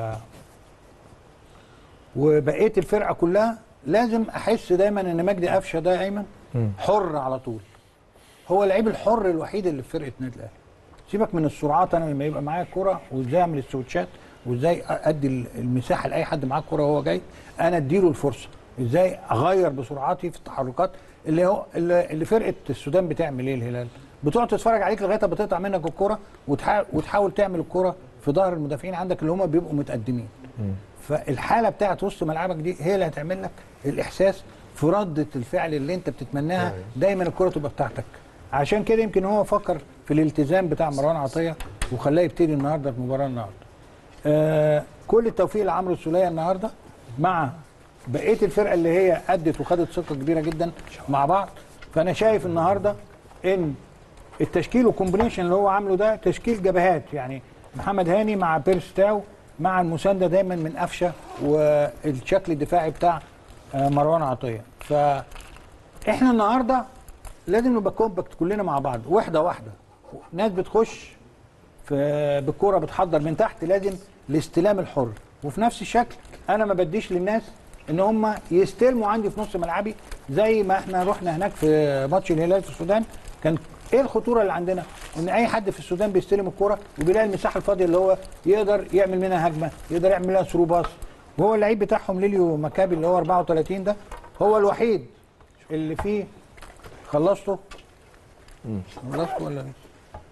وبقيه الفرقه كلها لازم احس دايما ان مجدي قفشه ده ايمن حر على طول هو اللعيب الحر الوحيد اللي في فرقه النادي الاهلي سيبك من السرعات انا لما يبقى معايا الكوره وازاي اعمل السويتشات وازاي ادي المساحه لاي حد معاه الكوره وهو جاي انا اديله الفرصه ازاي اغير بسرعاتي في التحركات اللي هو اللي اللي فرقه السودان بتعمل ايه الهلال بتقعد تتفرج عليك لغايه ما تقطع منك الكوره وتحاول وتحاول تعمل الكوره في ظهر المدافعين عندك اللي هم بيبقوا متقدمين فالحاله بتاعت وسط ملعبك دي هي اللي هتعمل لك الاحساس في رده الفعل اللي انت بتتمناها دايما الكره تبقى بتاعتك عشان كده يمكن هو فكر في الالتزام بتاع مروان عطيه وخلاه يبتدي النهارده في المباراه النهارده آه كل التوفيق لعمرو السوليه النهارده مع بقيه الفرقه اللي هي ادت وخدت ثقه كبيره جدا مع بعض فانا شايف النهارده ان التشكيل والكومبينيشن اللي هو عامله ده تشكيل جبهات يعني محمد هاني مع بيرستاو مع المسانده دايما من قفشه والشكل الدفاعي بتاع آه، مروان عطيه فاحنا النهارده لازم نبقى كومباكت كلنا مع بعض واحده واحده ناس بتخش في بالكوره بتحضر من تحت لازم الاستلام الحر وفي نفس الشكل انا ما بديش للناس ان هم يستلموا عندي في نص ملعبي زي ما احنا رحنا هناك في ماتش الهلال في السودان كان ايه الخطوره اللي عندنا ان اي حد في السودان بيستلم الكوره وبيلاقي المساحه الفاضيه اللي هو يقدر يعمل منها هجمه يقدر يعمل منها ثرو باص وهو اللعيب بتاعهم ليليو مكابي اللي هو 34 ده هو الوحيد اللي فيه خلصته خلصته ولا لسه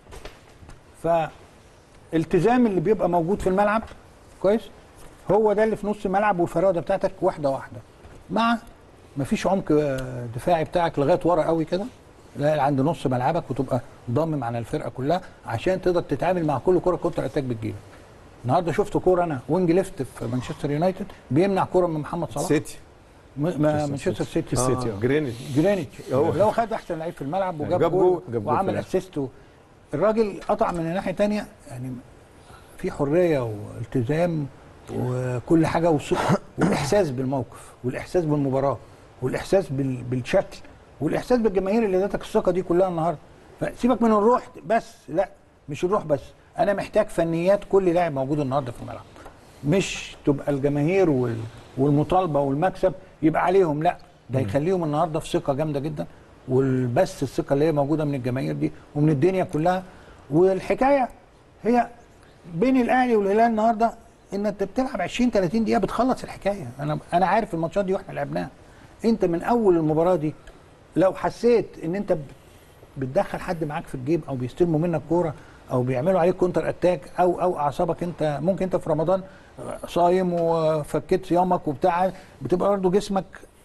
فالتزام اللي بيبقى موجود في الملعب كويس هو ده اللي في نص الملعب والفراده بتاعتك واحده واحده مع مفيش عمق آه، دفاعي بتاعك لغايه ورا قوي كده لا عند نص ملعبك وتبقى ضامم عن الفرقه كلها عشان تقدر تتعامل مع كل كره كونتر اتاك بتجيلك النهارده شفت كوره انا وينج ليفت في مانشستر يونايتد بيمنع كوره من محمد صلاح سيتي م- ما- مانشستر سيتي السيتي، آه. جرينيتش. جرينيتش هو. لو خد احسن لعيب في الملعب وجاب جاب جول جول- جاب جول في وعمل الآخر. اسيست و- الراجل قطع من الناحيه الثانيه يعني في حريه والتزام وكل حاجه وص- والاحساس بالموقف والاحساس بالمباراه والاحساس بال- بالشكل والاحساس بالجماهير اللي ادتك الثقه دي كلها النهارده فسيبك من الروح بس لا مش الروح بس انا محتاج فنيات كل لاعب موجود النهارده في الملعب مش تبقى الجماهير وال- والمطالبه والمكسب يبقى عليهم لا ده يخليهم النهارده في ثقه جامده جدا والبس الثقه اللي هي موجوده من الجماهير دي ومن الدنيا كلها والحكايه هي بين الاهلي والهلال النهارده ان انت بتلعب 20 30 دقيقه بتخلص الحكايه انا انا عارف الماتشات دي واحنا لعبناها انت من اول المباراه دي لو حسيت ان انت ب- بتدخل حد معاك في الجيب او بيستلموا منك كوره او بيعملوا عليك كونتر اتاك او او اعصابك انت ممكن انت في رمضان صايم وفكيت صيامك وبتاع بتبقى برضه جسمك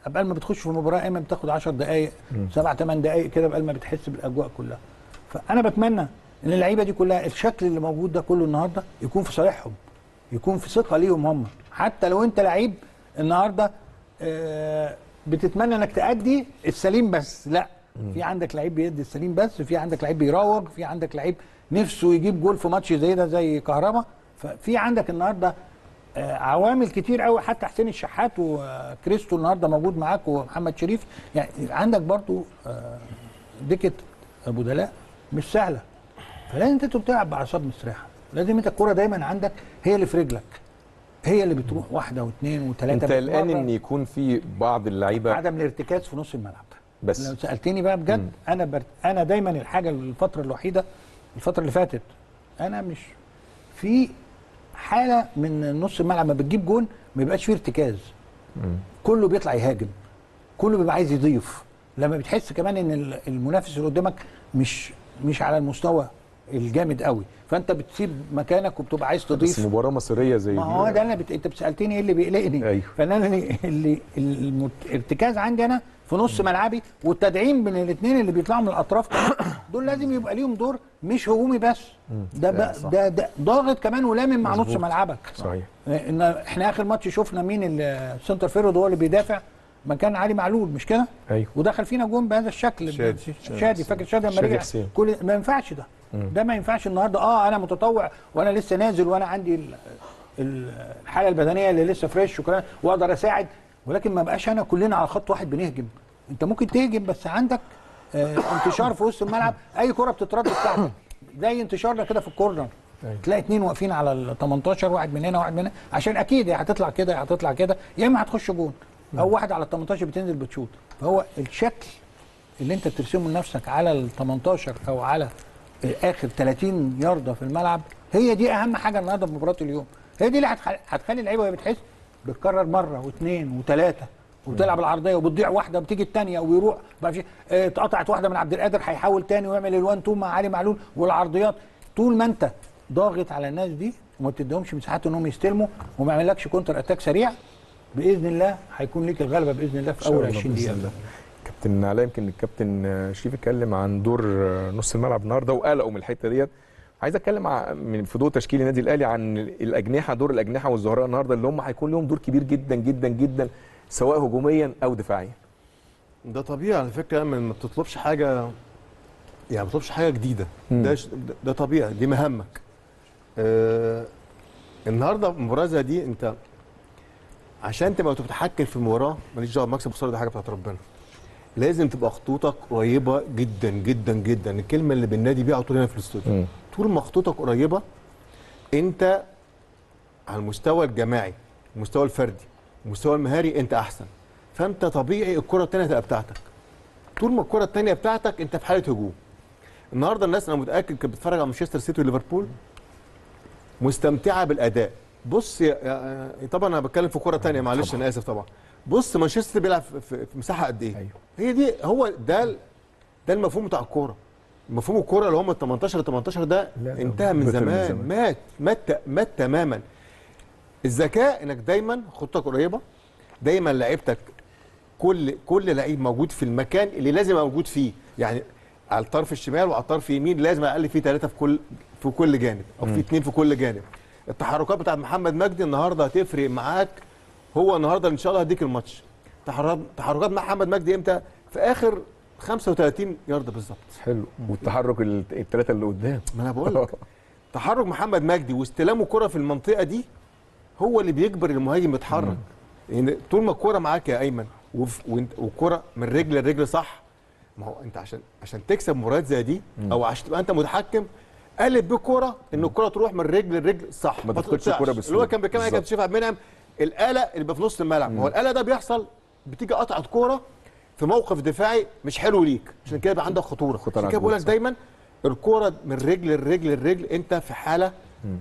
قبل ما بتخش في المباراه ايمن بتاخد 10 دقائق سبع ثمان دقائق كده قبل ما بتحس بالاجواء كلها فانا بتمنى ان اللعيبه دي كلها الشكل اللي موجود ده كله النهارده يكون في صالحهم يكون في ثقه ليهم هم حتى لو انت لعيب النهارده آه، بتتمنى انك تأدي السليم بس لا في عندك لعيب بيدي السليم بس في عندك لعيب بيراوغ في عندك لعيب نفسه يجيب جول في ماتش زي ده زي كهربا ففي عندك النهارده آه، عوامل كتير قوي حتى حسين الشحات وكريستو النهارده موجود معاك ومحمد شريف يعني عندك برضو آه، دكه ابو دلاء مش سهله فلازم انت بتلعب باعصاب مستريحه لازم انت الكوره دايما عندك هي اللي في رجلك هي اللي بتروح واحده واثنين وثلاثه انت قلقان ان يكون في بعض اللعيبه عدم الارتكاز في نص الملعب بس لو سالتني بقى بجد مم. انا بر... انا دايما الحاجه الفتره الوحيده الفتره اللي فاتت انا مش في حاله من نص الملعب ما بتجيب جون ما بيبقاش فيه ارتكاز كله بيطلع يهاجم كله بيبقى عايز يضيف لما بتحس كمان ان ال- المنافس اللي قدامك مش مش على المستوى الجامد قوي فانت بتسيب مكانك وبتبقى عايز بس تضيف مباراه مصيريه زي ما دي. هو ده انا بت... انت سالتني ايه اللي بيقلقني أيوه. فانا اللي, اللي المت... الارتكاز عندي انا في نص ملعبي والتدعيم بين الاثنين اللي بيطلعوا من الاطراف كمان دول لازم يبقى ليهم دور مش هجومي بس ده لا، بقى صح. ده, ده ضاغط كمان ولامم مع نص مظبوط. ملعبك صحيح ان احنا اخر ماتش شفنا مين السنتر فيرود هو اللي بيدافع مكان علي معلول مش كده ايوه ودخل فينا جون بهذا الشكل شادي. شادي فاكر شادي لما شادي رجع حسين. كل ما ينفعش ده مم. ده ما ينفعش النهارده اه انا متطوع وانا لسه نازل وانا عندي ال- ال- الحاله البدنيه اللي لسه فريش وكلام واقدر اساعد ولكن ما بقاش انا كلنا على خط واحد بنهجم انت ممكن تهجم بس عندك آه انتشار في وسط الملعب اي كره بتترد بتاعتك زي انتشارنا كده في الكورنر أيوة. تلاقي اتنين واقفين على ال 18 واحد من هنا واحد من هنا عشان اكيد يا هتطلع كده يا هتطلع كده يا اما هتخش جون او واحد على ال 18 بتنزل بتشوط فهو الشكل اللي انت بترسمه لنفسك على ال 18 او على اخر 30 يارده في الملعب هي دي اهم حاجه النهارده في مباراه اليوم هي دي اللي هتخ- هتخلي اللعيبه وهي بتحس بتكرر مره واثنين وثلاثه وبتلعب العرضيه وبتضيع واحده وبتيجي الثانيه ويروح بقى في اه، اتقطعت واحده من عبد القادر هيحاول تاني ويعمل الوان تو مع علي معلول والعرضيات طول ما انت ضاغط على الناس دي وما بتديهمش مساحات انهم يستلموا وما يعملكش كونتر اتاك سريع باذن الله هيكون ليك الغلبه باذن الله في اول 20 دقيقه كابتن علاء يمكن الكابتن آه، شريف اتكلم عن دور آه، نص الملعب النهارده وقلقه من الحته ديت عايز اتكلم ع- من في ضوء تشكيل النادي الاهلي عن الاجنحه دور الاجنحه والظهراء النهارده اللي هم هيكون لهم دور كبير جدا جدا جدا سواء هجوميا او دفاعيا ده طبيعي على فكره من ما بتطلبش حاجه يعني ما بتطلبش حاجه جديده مم. ده ش- ده- ده طبيعي دي مهمك آه النهارده مباراه زي دي انت عشان تبقى بتتحكم في المباراه ماليش دعوه بمكسب وخساره دي حاجه بتاعت ربنا لازم تبقى خطوطك قريبه جدا جدا جدا الكلمه اللي بالنادي بيها على طول هنا في الاستوديو طول ما خطوطك قريبه انت على المستوى الجماعي المستوى الفردي المستوى المهاري انت احسن فانت طبيعي الكره الثانيه تبقى بتاعتك طول ما الكره الثانيه بتاعتك انت في حاله هجوم النهارده الناس انا متاكد كانت بتتفرج على مانشستر سيتي وليفربول مستمتعه بالاداء بص يا- يا طبعا انا بتكلم في كره ثانيه معلش انا اسف طبعا بص مانشستر بيلعب في, في, في مساحه قد ايه أيوه. هي دي هو ده ال- ده المفهوم بتاع الكوره مفهوم الكوره اللي هم ال 18 ال 18 ده انتهى من بطل من زمان زمان. مات مات مات تماما الذكاء انك دايما خطتك قريبه دايما لعيبتك كل كل لعيب موجود في المكان اللي لازم يبقى موجود فيه يعني على الطرف الشمال وعلى الطرف اليمين لازم على الاقل في ثلاثه في كل في كل جانب او في مم. اثنين في كل جانب التحركات بتاعت محمد مجدي النهارده هتفرق معاك هو النهارده ان شاء الله هديك الماتش تحرك تحركات محمد مجدي امتى في اخر 35 يارده بالظبط حلو والتحرك ال- الثلاثه اللي قدام ما انا بقول لك تحرك محمد مجدي واستلامه كرة في المنطقه دي هو اللي بيجبر المهاجم يتحرك يعني طول ما الكوره معاك يا ايمن وف- وانت- والكوره من رجل لرجل صح ما هو انت عشان عشان تكسب مباريات زي دي او عشان تبقى انت متحكم قلب بالكوره ان الكوره تروح من رجل لرجل صح ما تاخدش تقطعش. الكرة اللي بسهولة. هو كان بيتكلم عليه كابتن بالظبط. شريف عبد المنعم الاله اللي بقى في نص الملعب ما هو الاله ده بيحصل بتيجي قطعه كوره في موقف دفاعي مش حلو ليك عشان كده يبقى عندك خطوره خطر عشان كده بقول لك صح. دايما الكوره من رجل لرجل لرجل انت في حاله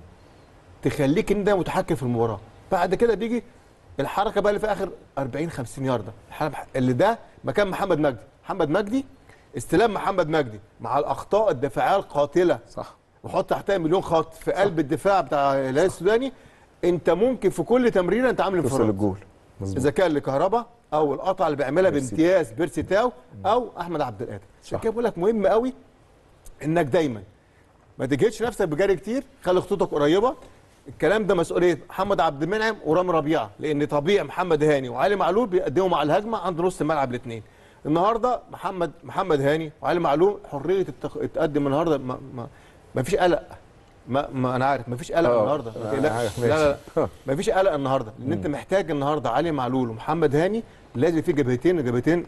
تخليك انت متحكم في المباراه بعد كده بيجي الحركه بقى اللي في اخر 40 50 يارده الحركة اللي ده مكان محمد مجدي محمد مجدي استلام محمد مجدي مع الاخطاء الدفاعيه القاتله صح وحط تحتها مليون خط في قلب الدفاع بتاع الهلال السوداني انت ممكن في كل تمريره انت عامل توصل انفراد للجول مظبوط. اذا كان لكهربا او القطعه اللي بيعملها بامتياز بيرسي تاو او احمد عبد القادر عشان كده بقول لك مهم قوي انك دايما ما تجهدش نفسك بجري كتير خلي خطوطك قريبه الكلام ده مسؤوليه محمد عبد المنعم ورامي ربيعه لان طبيعي محمد هاني وعلي معلول بيقدموا مع الهجمه عند نص الملعب الاثنين النهارده محمد محمد هاني وعلي معلول حريه التق... التقدم النهارده ما, ما, ما فيش قلق ما, ما انا عارف ما فيش قلق آه، النهارده ما أنا تقلقش. عارف، لا لا ماشي. لا ما فيش قلق النهارده لان انت محتاج النهارده علي معلول ومحمد هاني لازم في جبهتين جبهتين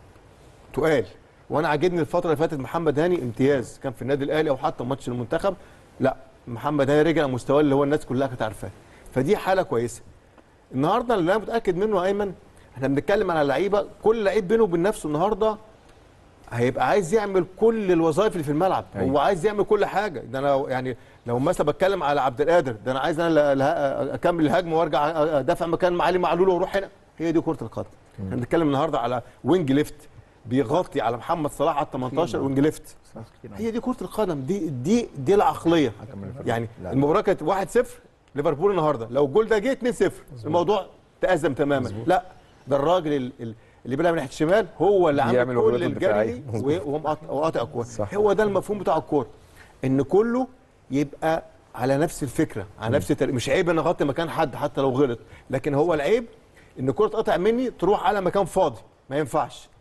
تقال وانا عاجبني الفتره اللي فاتت محمد هاني امتياز كان في النادي الاهلي او حتى ماتش المنتخب لا محمد هاني رجع مستواه اللي هو الناس كلها كانت عارفاه فدي حاله كويسه النهارده اللي انا متاكد منه يا ايمن احنا بنتكلم على لعيبه كل لعيب بينه وبين نفسه النهارده هيبقى عايز يعمل كل الوظائف اللي في الملعب أيوة. هو عايز يعمل كل حاجه ده انا يعني لو مثلا بتكلم على عبد القادر ده انا عايز انا ل- ل- اكمل الهجمه وارجع ادافع مكان معالي معلول واروح هنا هي دي كره القدم احنا بنتكلم النهارده على وينج ليفت بيغطي على محمد صلاح على 18 وينج ليفت هي دي كره القدم دي دي دي العقليه يعني المباراه كانت 1-0 ليفربول النهارده لو الجول ده جه 2-0 الموضوع تأزم تماما لا ده الراجل ال- ال- اللي بيلعب ناحيه الشمال هو اللي عامل بيعمل كل واجباته الجري الدفاعية. دي مظبوط. وهو مقاطع- وقاطع الكوره هو ده المفهوم بتاع الكوره ان كله يبقى على نفس الفكره على نفس التر... مش عيب ان اغطي مكان حد حتى لو غلط لكن هو العيب ان الكره تقطع مني تروح على مكان فاضي ما ينفعش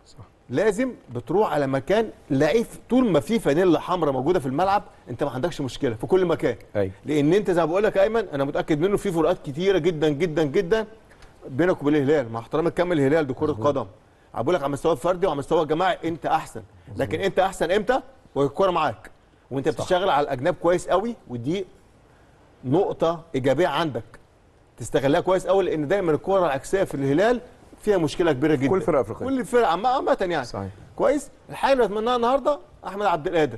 لازم بتروح على مكان لعيب طول ما في فانيلا حمراء موجوده في الملعب انت ما عندكش مشكله في كل مكان أيوة. لان انت زي ما بقول لك يا ايمن انا متاكد منه في فروقات كتيره جدا جدا جدا بينك وبين الهلال مع احترامي الكامل الهلال دي كره قدم بقول لك على المستوى الفردي وعلى المستوى الجماعي انت احسن لكن انت احسن امتى والكره معاك وانت بتشتغل على الاجناب كويس قوي ودي نقطه ايجابيه عندك تستغلها كويس قوي لان دايما الكره العكسيه في الهلال فيها مشكله كبيره جدا كل فرقة أفريقية. كل الفرق عامه عامه يعني صحيح. كويس الحاجه اللي بتمناها النهارده احمد عبد القادر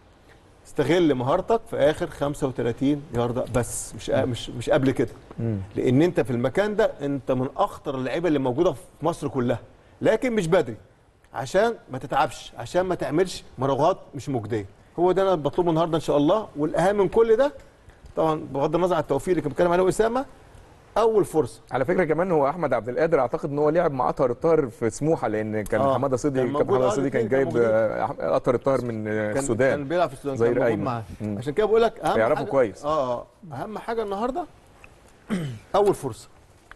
استغل مهارتك في اخر 35 يارده بس مش مش مش قبل كده لان انت في المكان ده انت من اخطر اللعيبه اللي موجوده في مصر كلها لكن مش بدري عشان ما تتعبش عشان ما تعملش مراوغات مش مجديه هو ده انا بطلبه النهارده ان شاء الله والاهم من كل ده طبعا بغض النظر عن التوفيق اللي كان بيتكلم عليه اسامه اول فرصه على فكره كمان هو احمد عبد القادر اعتقد ان هو لعب مع اطهر الطاهر في سموحه لان كان آه، حماده صدقي كان كان موجود، حماده آه، صدقي كان الاثنين كانوا جايب آه، أح- اطهر الطاهر من آه، كان السودان كان بيلعب في السودان ظهير كان موجود أيمن. معاه مم. عشان كده بقول لك اهم يعرفه حاجة- كويس. اه آه، اهم حاجه النهارده اول فرصه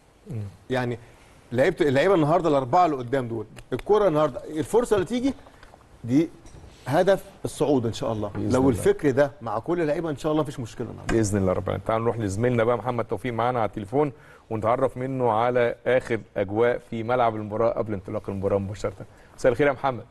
يعني لعيبه اللعيبه النهارده الاربعه اللي قدام دول الكره النهارده الفرصه اللي تيجي دي هدف الصعود ان شاء الله بإذن لو الله. الفكر ده مع كل اللعيبه ان شاء الله مفيش مشكله النهارده باذن الله ربنا تعالوا نروح لزميلنا بقى محمد توفيق معانا على التليفون ونتعرف منه على اخر اجواء في ملعب المباراه قبل انطلاق المباراه مباشره مساء الخير يا محمد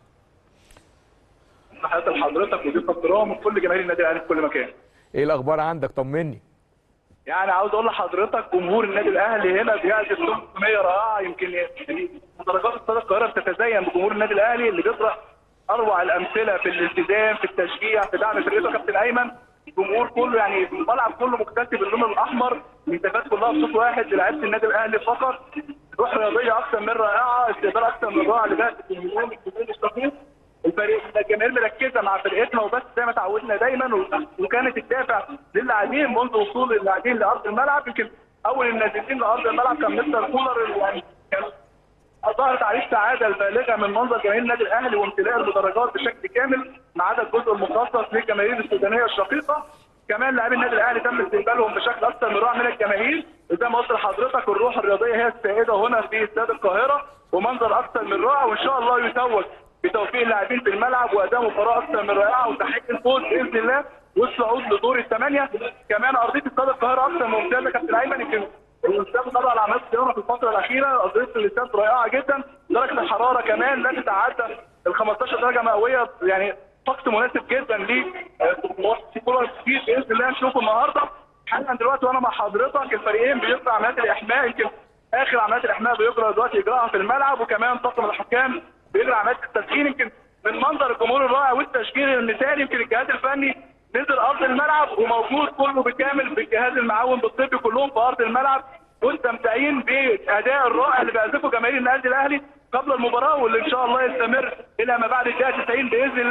تحياتي لحضرتك وضيوف الكرام وكل جماهير النادي الاهلي في كل مكان. ايه الاخبار عندك طمني يعني عاوز اقول لحضرتك جمهور النادي الاهلي هنا بيعزف تمثيليه رائعه يمكن يعني درجات استاد القاهره بتتزين بجمهور النادي الاهلي اللي بيطرح اروع الامثله في الالتزام في التشجيع في دعم فرقته كابتن ايمن الجمهور كله يعني الملعب كله مكتسي باللون الاحمر الهتافات كلها بصوت واحد للاعيبه النادي الاهلي فقط روح رياضيه اكثر من رائعه استقبال اكثر من رائع لباقي الجمهور الجمهور الشقيق الفريق الجماهير مركزه مع فرقتنا وبس زي ما تعودنا دايما و- وكانت الدافع للاعبين منذ وصول اللاعبين لارض الملعب يمكن اول النازلين لارض الملعب كان مستر كولر يعني كان ظهرت عليه السعاده البالغه من منظر جماهير النادي الاهلي وامتلاء المدرجات بشكل كامل ما عدا الجزء المخصص للجماهير السودانيه الشقيقه كمان لاعبي النادي الاهلي تم استقبالهم بشكل اكثر من رائع من الجماهير وزي ما قلت لحضرتك الروح الرياضيه هي السائده هنا في استاد القاهره ومنظر اكثر من رائع وان شاء الله يتوج بتوفيق اللاعبين في الملعب واداء مباراه اكثر من رائعه وتحقيق الفوز باذن الله والصعود لدور الثمانيه كمان ارضيه استاد القاهره اكثر من ممتازه كابتن ايمن يمكن الاستاد طبعا على عمليه صيانه في الفتره الاخيره ارضيه الاستاد رائعه جدا درجه الحراره كمان لا تتعدى ال 15 درجه مئويه يعني طقس مناسب جدا لموسم كولر كتير باذن الله نشوفه النهارده حالا دلوقتي وانا مع حضرتك الفريقين بيقرا عمليات الاحماء يمكن اخر عمليات الاحماء بيقرا دلوقتي اجراءها في الملعب وكمان طاقم الحكام بيجري عمليات التسخين يمكن من منظر الجمهور الرائع والتشكيل المثالي يمكن الجهاز الفني نزل ارض الملعب وموجود كله بالكامل بالجهاز المعاون بالطبي كلهم في ارض الملعب مستمتعين بالاداء الرائع اللي بيعزفه جماهير النادي الاهلي قبل المباراه واللي ان شاء الله يستمر الى ما بعد الدقيقه 90 باذن الله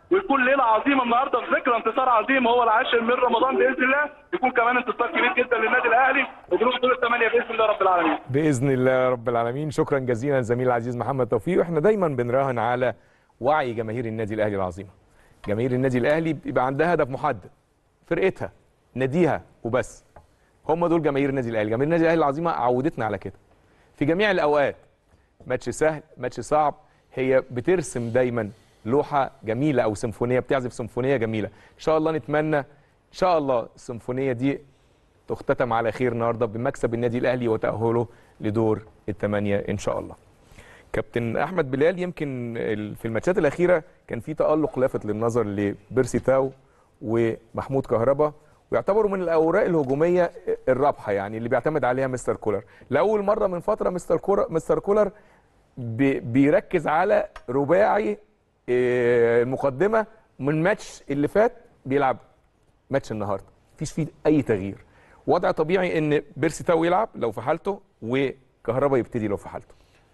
ويكون ليله عظيمه النهارده في ذكرى انتصار عظيم هو العاشر من رمضان باذن الله يكون كمان انتصار كبير جدا للنادي الاهلي ودروس دور الثمانيه باذن الله رب العالمين باذن الله رب العالمين شكرا جزيلا زميل العزيز محمد توفيق واحنا دايما بنراهن على وعي جماهير النادي الاهلي العظيمه جماهير النادي الاهلي بيبقى عندها هدف محدد فرقتها ناديها وبس هم دول جماهير النادي الاهلي جماهير النادي الاهلي العظيمه عودتنا على كده في جميع الاوقات ماتش سهل ماتش صعب هي بترسم دايما لوحه جميله او سيمفونيه بتعزف سيمفونيه جميله ان شاء الله نتمنى ان شاء الله السيمفونيه دي تختتم على خير النهارده بمكسب النادي الاهلي وتاهله لدور الثمانيه ان شاء الله كابتن احمد بلال يمكن ال- في الماتشات الاخيره كان في تالق لافت للنظر لبيرسي تاو ومحمود كهربا ويعتبروا من الاوراق الهجوميه الرابحه يعني اللي بيعتمد عليها مستر كولر لاول مره من فتره مستر كولر مستر كولر بي- بيركز على رباعي آه، المقدمه من ماتش اللي فات بيلعب ماتش النهارده مفيش فيه اي تغيير وضع طبيعي ان بيرسي تاو يلعب لو في حالته وكهربا يبتدي لو في حالته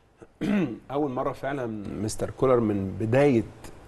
اول مره فعلا مستر كولر من بدايه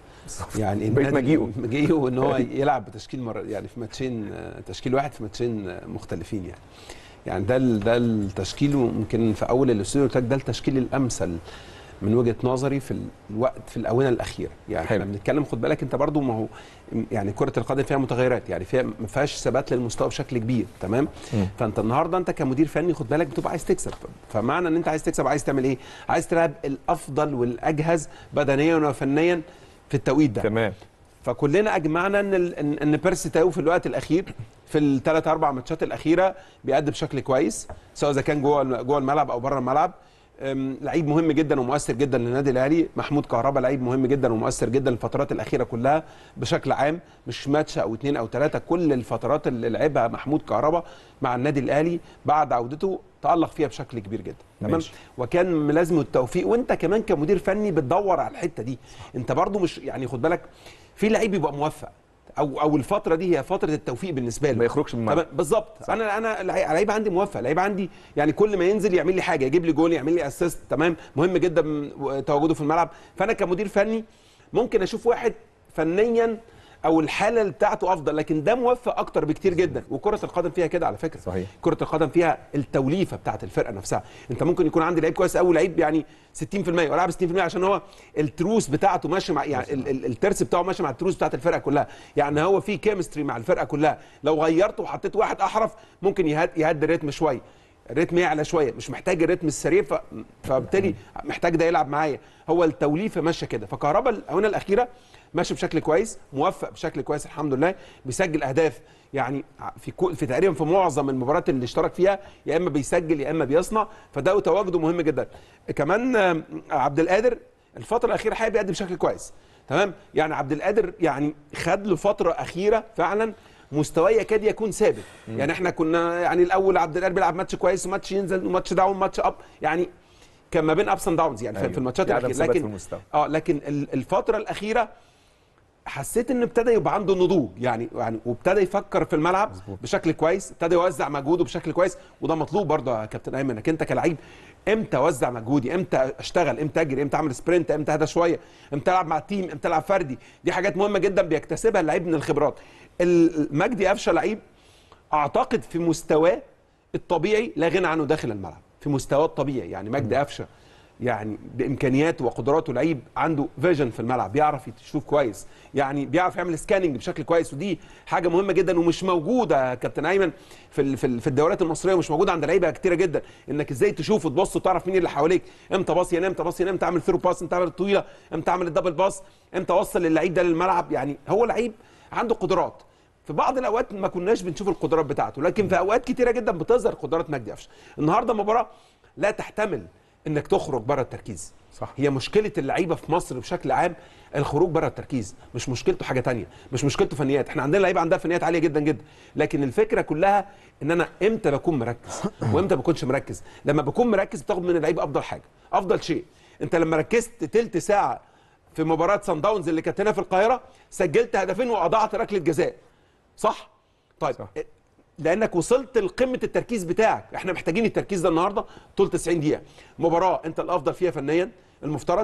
يعني بقيت النادي- مجيئه. مجيئه ان هو يلعب بتشكيل مر... يعني في ماتشين آه، تشكيل واحد في ماتشين آه، مختلفين يعني يعني ده ال- ده التشكيل ويمكن في اول الاستوديو قلت لك ده التشكيل الامثل من وجهه نظري في الوقت في الاونه الاخيره يعني احنا بنتكلم خد بالك انت برضو ما هو يعني كره القدم فيها متغيرات يعني فيها ما فيهاش ثبات للمستوى بشكل كبير تمام فانت النهارده انت كمدير فني خد بالك بتبقى عايز تكسب فمعنى ان انت عايز تكسب عايز تعمل ايه عايز تلعب الافضل والاجهز بدنيا وفنيا في التوقيت ده تمام فكلنا اجمعنا ان ال- ان ان بيرسي تاو في الوقت الاخير في الثلاث اربع ماتشات الاخيره بيأدي بشكل كويس سواء اذا كان جوه جوه الملعب او بره الملعب أم، لعيب مهم جدا ومؤثر جدا للنادي الاهلي محمود كهربا لعيب مهم جدا ومؤثر جدا الفترات الاخيره كلها بشكل عام مش ماتش او اثنين او ثلاثه كل الفترات اللي لعبها محمود كهربا مع النادي الاهلي بعد عودته تألق فيها بشكل كبير جدا تمام ماشي. وكان ملازمه التوفيق وانت كمان كمدير فني بتدور على الحته دي انت برضو مش يعني خد بالك في لعيب يبقى موفق او او الفتره دي هي فتره التوفيق بالنسبه له ما يخرجش من الملعب. تمام، بالظبط انا انا لعيب لعيب عندي موفق لعيب عندي يعني كل ما ينزل يعمل لي حاجه يجيب لي جول يعمل لي اسيست تمام مهم جدا من تواجده في الملعب فانا كمدير فني ممكن اشوف واحد فنيا او الحاله بتاعته افضل لكن ده موفق اكتر بكتير جدا وكره القدم فيها كده على فكره صحيح كره القدم فيها التوليفه بتاعت الفرقه نفسها انت ممكن يكون عندي لعيب كويس قوي لعيب يعني 60% والعب 60% عشان هو التروس بتاعته ماشي مع يعني ال- ال- الترس بتاعه ماشي مع التروس بتاعت الفرقه كلها يعني هو في كيمستري مع الفرقه كلها لو غيرته وحطيت واحد احرف ممكن يهد يهدي الريتم شويه الريتم يعلى شويه مش محتاج الريتم السريع ف... فبالتالي محتاج ده يلعب معايا هو التوليفه ماشيه كده فكهربا الاونه الاخيره ماشي بشكل كويس موفق بشكل كويس الحمد لله بيسجل اهداف يعني في كل في تقريبا في معظم المباريات اللي اشترك فيها يا اما بيسجل يا اما بيصنع فده تواجده مهم جدا كمان آم، عبد القادر الفتره الاخيره حقيقه بيأدي بشكل كويس تمام يعني عبد القادر يعني خد له فتره اخيره فعلا مستواه يكاد يكون ثابت مم. يعني احنا كنا يعني الاول عبد القادر بيلعب ماتش كويس وماتش ينزل وماتش داون وماتش اب يعني كان ما بين ابس اند داونز يعني أيوة. في الماتشات في عدم الاخيره ثبات في لكن المستوى. اه لكن ال- الفتره الاخيره حسيت ان ابتدى يبقى عنده نضوج يعني يعني وابتدى يفكر في الملعب مزبوط. بشكل كويس ابتدى يوزع مجهوده بشكل كويس وده مطلوب برضه يا كابتن ايمن انك انت كلاعب امتى اوزع مجهودي امتى اشتغل امتى اجري امتى اعمل سبرنت امتى اهدى شويه امتى العب مع التيم امتى العب فردي دي حاجات مهمه جدا بيكتسبها اللعيب من الخبرات ال- مجدي قفشه لعيب اعتقد في مستواه الطبيعي لا غنى عنه داخل الملعب في مستواه الطبيعي يعني مجدي قفشه يعني بامكانياته وقدراته لعيب عنده فيجن في الملعب بيعرف يشوف كويس يعني بيعرف يعمل سكاننج بشكل كويس ودي حاجه مهمه جدا ومش موجوده يا كابتن ايمن في ال- في ال- في الدوريات المصريه ومش موجوده عند لعيبه كتيره جدا انك ازاي تشوف وتبص وتعرف مين اللي حواليك امتى باص ينام امتى باص ينام امتى اعمل ثرو باس امتى اعمل الطويله امتى اعمل الدبل باس امتى اوصل للعيب ده للملعب يعني هو لعيب عنده قدرات في بعض الاوقات ما كناش بنشوف القدرات بتاعته لكن في اوقات كتيره جدا بتظهر قدرات مجدي قفشه النهارده مباراه لا تحتمل انك تخرج بره التركيز صح هي مشكله اللعيبه في مصر بشكل عام الخروج بره التركيز مش مشكلته حاجه تانية مش مشكلته فنيات احنا عندنا لعيبه عندها فنيات عاليه جدا جدا لكن الفكره كلها ان انا امتى بكون مركز وامتى ما بكونش مركز لما بكون مركز بتاخد من اللعيب افضل حاجه افضل شيء انت لما ركزت تلت ساعه في مباراه سان داونز اللي كانت هنا في القاهره سجلت هدفين واضعت ركله جزاء صح طيب صح. لانك وصلت لقمه التركيز بتاعك احنا محتاجين التركيز ده النهارده طول 90 دقيقه مباراه انت الافضل فيها فنيا المفترض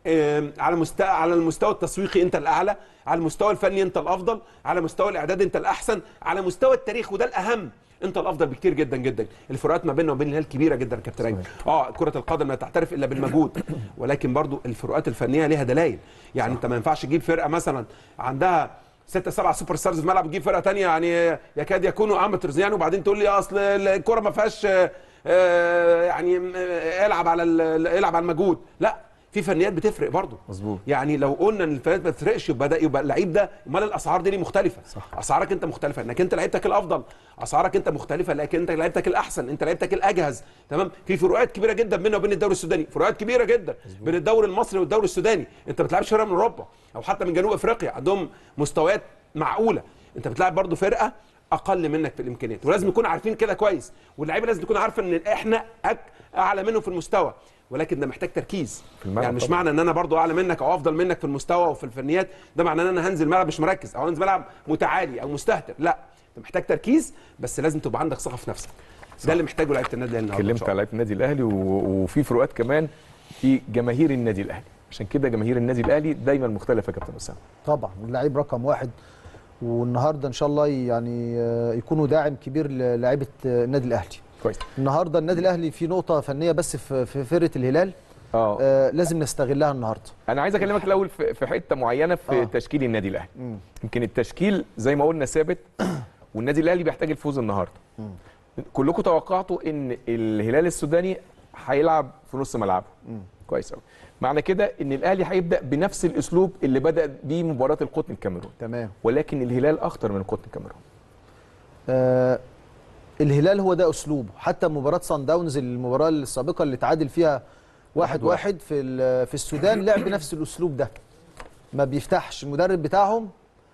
آم، على مستوى على المستوى التسويقي انت الاعلى على المستوى الفني انت الافضل على مستوى الاعداد انت الاحسن على مستوى التاريخ وده الاهم انت الافضل بكتير جدا جدا الفروقات ما بيننا وبين الهلال كبيره جدا يا كابتن ايمن اه كره القدم لا تعترف الا بالمجهود ولكن برضو الفروقات الفنيه ليها دلائل يعني انت ما ينفعش تجيب فرقه مثلا عندها ستة سبعة سوبر ستارز في الملعب تجيب فرقه تانية يعني يكاد يكونوا اماتورز يعني وبعدين تقول لي اصل الكره ما فيهاش آه، آه، يعني آه، العب على ال- العب على المجهود لا في فنيات بتفرق برضه مظبوط يعني لو قلنا ان الفنيات ما بتفرقش يبقى ده يبقى اللعيب ده امال الاسعار دي ليه مختلفه صح. اسعارك انت مختلفه انك انت لعيبتك الافضل اسعارك انت مختلفه لكن انت لعيبتك الاحسن انت لعيبتك الاجهز تمام في فروقات كبيره جدا بيننا وبين الدوري السوداني فروقات كبيره جدا بين الدوري المصري والدوري السوداني انت ما بتلعبش فرقه من اوروبا او حتى من جنوب افريقيا عندهم مستويات معقوله انت بتلعب برضه فرقه اقل منك في الامكانيات ولازم نكون عارفين كده كويس واللعيبه لازم تكون عارفه ان احنا أك... اعلى منهم في المستوى ولكن ده محتاج تركيز في الملعب يعني مش طبعاً. معنى ان انا برضو اعلى منك او افضل منك في المستوى وفي الفنيات ده معناه ان انا هنزل ملعب مش مركز او هنزل ملعب متعالي او مستهتر لا انت محتاج تركيز بس لازم تبقى عندك ثقه في نفسك ده اللي محتاجه لعيبه النادي الاهلي النهارده إن اتكلمت شاء على لعيبه النادي الاهلي و- وفي فروقات كمان في جماهير النادي الاهلي عشان كده جماهير النادي الاهلي دايما مختلفه يا كابتن اسامه طبعا اللعيب رقم واحد والنهارده ان شاء الله يعني آه، يكونوا داعم كبير للاعيبه آه، النادي الاهلي كويس النهارده النادي الاهلي في نقطه فنيه بس في في فرقه الهلال اه آه لازم نستغلها النهارده انا عايز اكلمك الاول في في حته معينه في آه. تشكيل النادي الاهلي مم. يمكن التشكيل زي ما قلنا ثابت والنادي الاهلي بيحتاج الفوز النهارده كلكم توقعتوا ان الهلال السوداني هيلعب في نص ملعبه كويس قوي معنى كده ان الاهلي هيبدا بنفس الاسلوب اللي بدا بيه مباراه القطن الكاميرون تمام ولكن الهلال اخطر من القطن الكاميرون آه الهلال هو ده اسلوبه حتى مباراه سان داونز المباراه السابقه اللي تعادل فيها واحد واحد في ال- في السودان لعب بنفس الاسلوب ده ما بيفتحش المدرب بتاعهم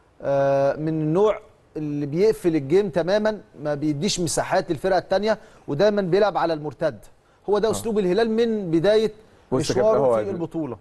آه من النوع اللي بيقفل الجيم تماما ما بيديش مساحات للفرقه الثانيه ودايما بيلعب على المرتد هو ده اسلوب الهلال من بدايه بص يا كابتن، مشواره هو في ال- البطوله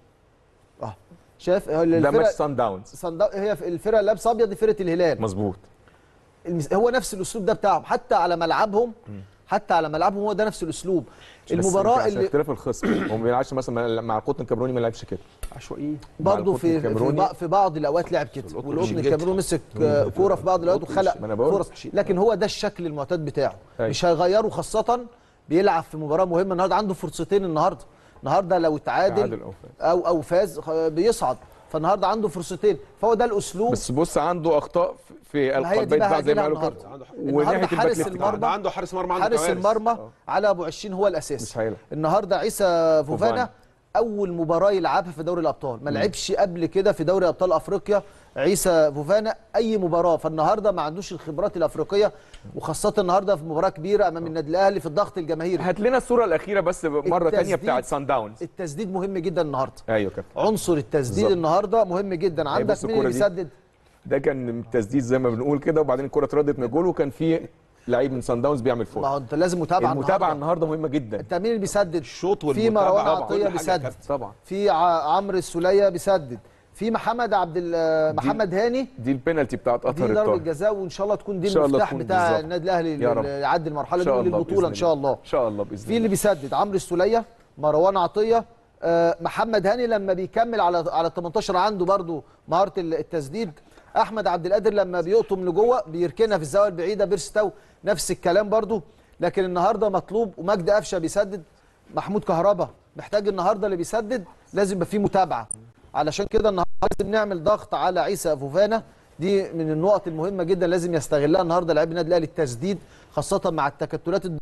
اه شايف ده ماتش سان داونز صن داون- هي الفرقه اللي لابسه ابيض دي فرقه الهلال مظبوط المس- هو نفس الاسلوب ده بتاعهم حتى على ملعبهم حتى على ملعبهم هو ده نفس الاسلوب المباراه اللي اللي اختلاف الخصم هو ما بيلعبش مثلا مع القطن الكاميروني ما لعبش كده عشوائي برضه في في, بع- في بعض الاوقات لعب كده والقطن شيك الكاميروني مسك آه، كوره في بعض الاوقات وخلق ما أنا بقول فرص شيك. لكن هو ده الشكل المعتاد بتاعه أيوة. مش هيغيره خاصه بيلعب في مباراه مهمه النهارده عنده فرصتين النهارده النهارده لو تعادل تعادل أو فاز. او او فاز خ- بيصعد فالنهارده عنده فرصتين فهو ده الاسلوب بس بص عنده اخطاء في ما هي دي القلبين بقى بقى زي ما هاجي لها قالوا كده النهارده وناحيه النهارده حارس الباك ليفت المرمى عنده حارس مرمى عنده حارس كوارث. المرمى علي ابو 20 هو الاساسي مش هيلعب النهارده عيسى فوفانا فوفانا. اول مباراه يلعبها في دوري الابطال ما لعبش قبل كده في دوري ابطال افريقيا عيسى فوفانا اي مباراه فالنهارده ما عندوش الخبرات الافريقيه وخاصه النهارده في مباراه كبيره امام النادي الاهلي في الضغط الجماهيري هات لنا الصوره الاخيره بس مره ثانيه التسديد- بتاعت سان داونز التسديد مهم جدا النهارده ايوه كابتن عنصر التسديد بالظبط. النهارده مهم جدا أهي عندك بص مين اللي الكرة دي. بيسدد ده كان تسديد زي ما بنقول كده وبعدين الكره اتردت من الجول وكان في لعيب من سان داونز بيعمل فول ما هو انت لازم متابعه المتابعه النهارده مهمه جدا انت مين اللي بيسدد الشوط في والمتابعه مروان طبعاً. عطيه كل حاجة يا بيسدد كابتن. طبعا في ع- عمرو السوليه بيسدد في محمد عبد ال- محمد هاني دي البينالتي بتاعت دي اطهر ضربه الطاهر جزاء وان شاء الله تكون دي إن شاء الله المفتاح تكون بتاع بالظبط. النادي الاهلي يا رب. اللي يعدي المرحله إن دي شاء الله للبطوله بإذن ان شاء الله ان شاء الله باذن في اللي بيسدد عمرو السوليه مروان عطيه آه، محمد هاني لما بيكمل على على 18 عنده برضو مهاره ال- التسديد احمد عبد القادر لما بيقطم لجوه بيركنها في الزاويه البعيده بيرستو نفس الكلام برضو لكن النهارده مطلوب ومجدي قفشه بيسدد محمود كهربا محتاج النهارده اللي بيسدد لازم يبقى فيه متابعه علشان كده النهارده لازم نعمل ضغط على عيسى فوفانا دي من النقط المهمه جدا لازم يستغلها النهارده لاعبي النادي الاهلي التسديد خاصه مع التكتلات الد-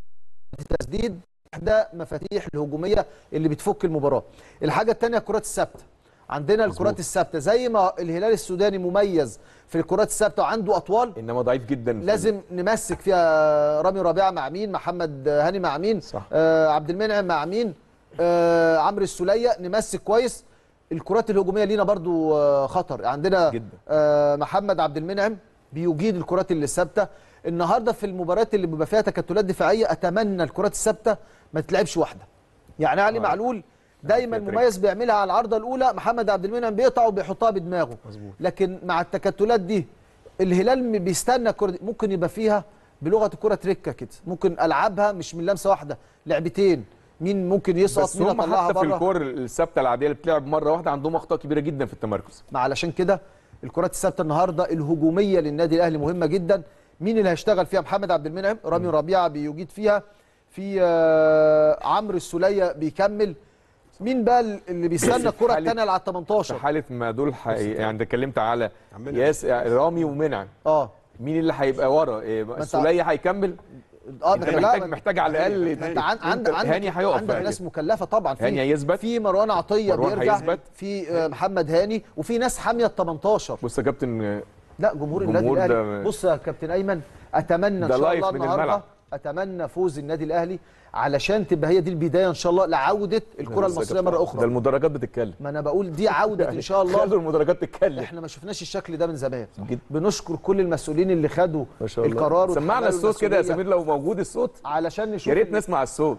التسديد احدى مفاتيح الهجوميه اللي بتفك المباراه الحاجه الثانيه الكرات الثابته عندنا الكرات الثابته زي ما الهلال السوداني مميز في الكرات الثابته وعنده اطوال انما ضعيف جدا في لازم نمسك فيها رامي ربيعه مع مين محمد هاني مع مين صح. آه عبد المنعم مع مين آه عمرو السوليه نمسك كويس الكرات الهجوميه لينا برضو آه خطر عندنا جدا. آه محمد عبد المنعم بيجيد الكرات اللي الثابته النهارده في المباريات اللي بيبقى فيها تكتلات دفاعيه اتمنى الكرات الثابته ما تتلعبش واحده يعني علي آه. معلول دايما فيها تريك. مميز بيعملها على العارضه الاولى محمد عبد المنعم بيقطع وبيحطها بدماغه مظبوط. لكن مع التكتلات دي الهلال م- بيستنى الكره دي ممكن يبقى فيها بلغه الكره تركه كده ممكن العبها مش من لمسه واحده لعبتين مين ممكن يسقط بس مين هم اطلعها حتى في بره الكور الثابته العاديه اللي بتلعب مره واحده عندهم اخطاء كبيره جدا في التمركز ما علشان كده الكرات الثابته النهارده الهجوميه للنادي الاهلي مهمه جدا مين اللي هيشتغل فيها محمد عبد المنعم رامي ربيعه بيجيد فيها في آه، عمرو السوليه بيكمل مين بقى اللي بيستنى الكره حالة- الثانيه على ال 18 في حاله ما دول ح... يعني انت اتكلمت على ياس رامي ومنعم اه مين اللي هيبقى ورا إيه انت- السوليه هيكمل اه انت ما- لا، محتاج ما- محتاج على الاقل ما انت عن- عندك عندك هاني هيقف عندك بقى ناس كده. مكلفه طبعا في هاني هيثبت في مروان عطيه مروان بيرجع هيثبت. في آه، محمد هاني وفي ناس حاميه ال 18 بص يا كابتن لا جمهور النادي الجمهور الاهلي ده- بص يا كابتن ايمن اتمنى ان ده شاء لايف الله من النهارده الملعب. اتمنى فوز النادي الاهلي علشان تبقى هي دي البدايه ان شاء الله لعوده الكره بص يا المصريه كابتن، مره اخرى ده المدرجات بتتكلم ما انا بقول دي عوده ان شاء الله خلوا المدرجات تتكلم احنا ما شفناش الشكل ده من زمان بنشكر كل المسؤولين اللي خدوا ما شاء الله القرار سمعنا وتحملوا الصوت كده يا المسؤولية سمير لو موجود الصوت علشان نشوف يا ريت ال- نسمع الصوت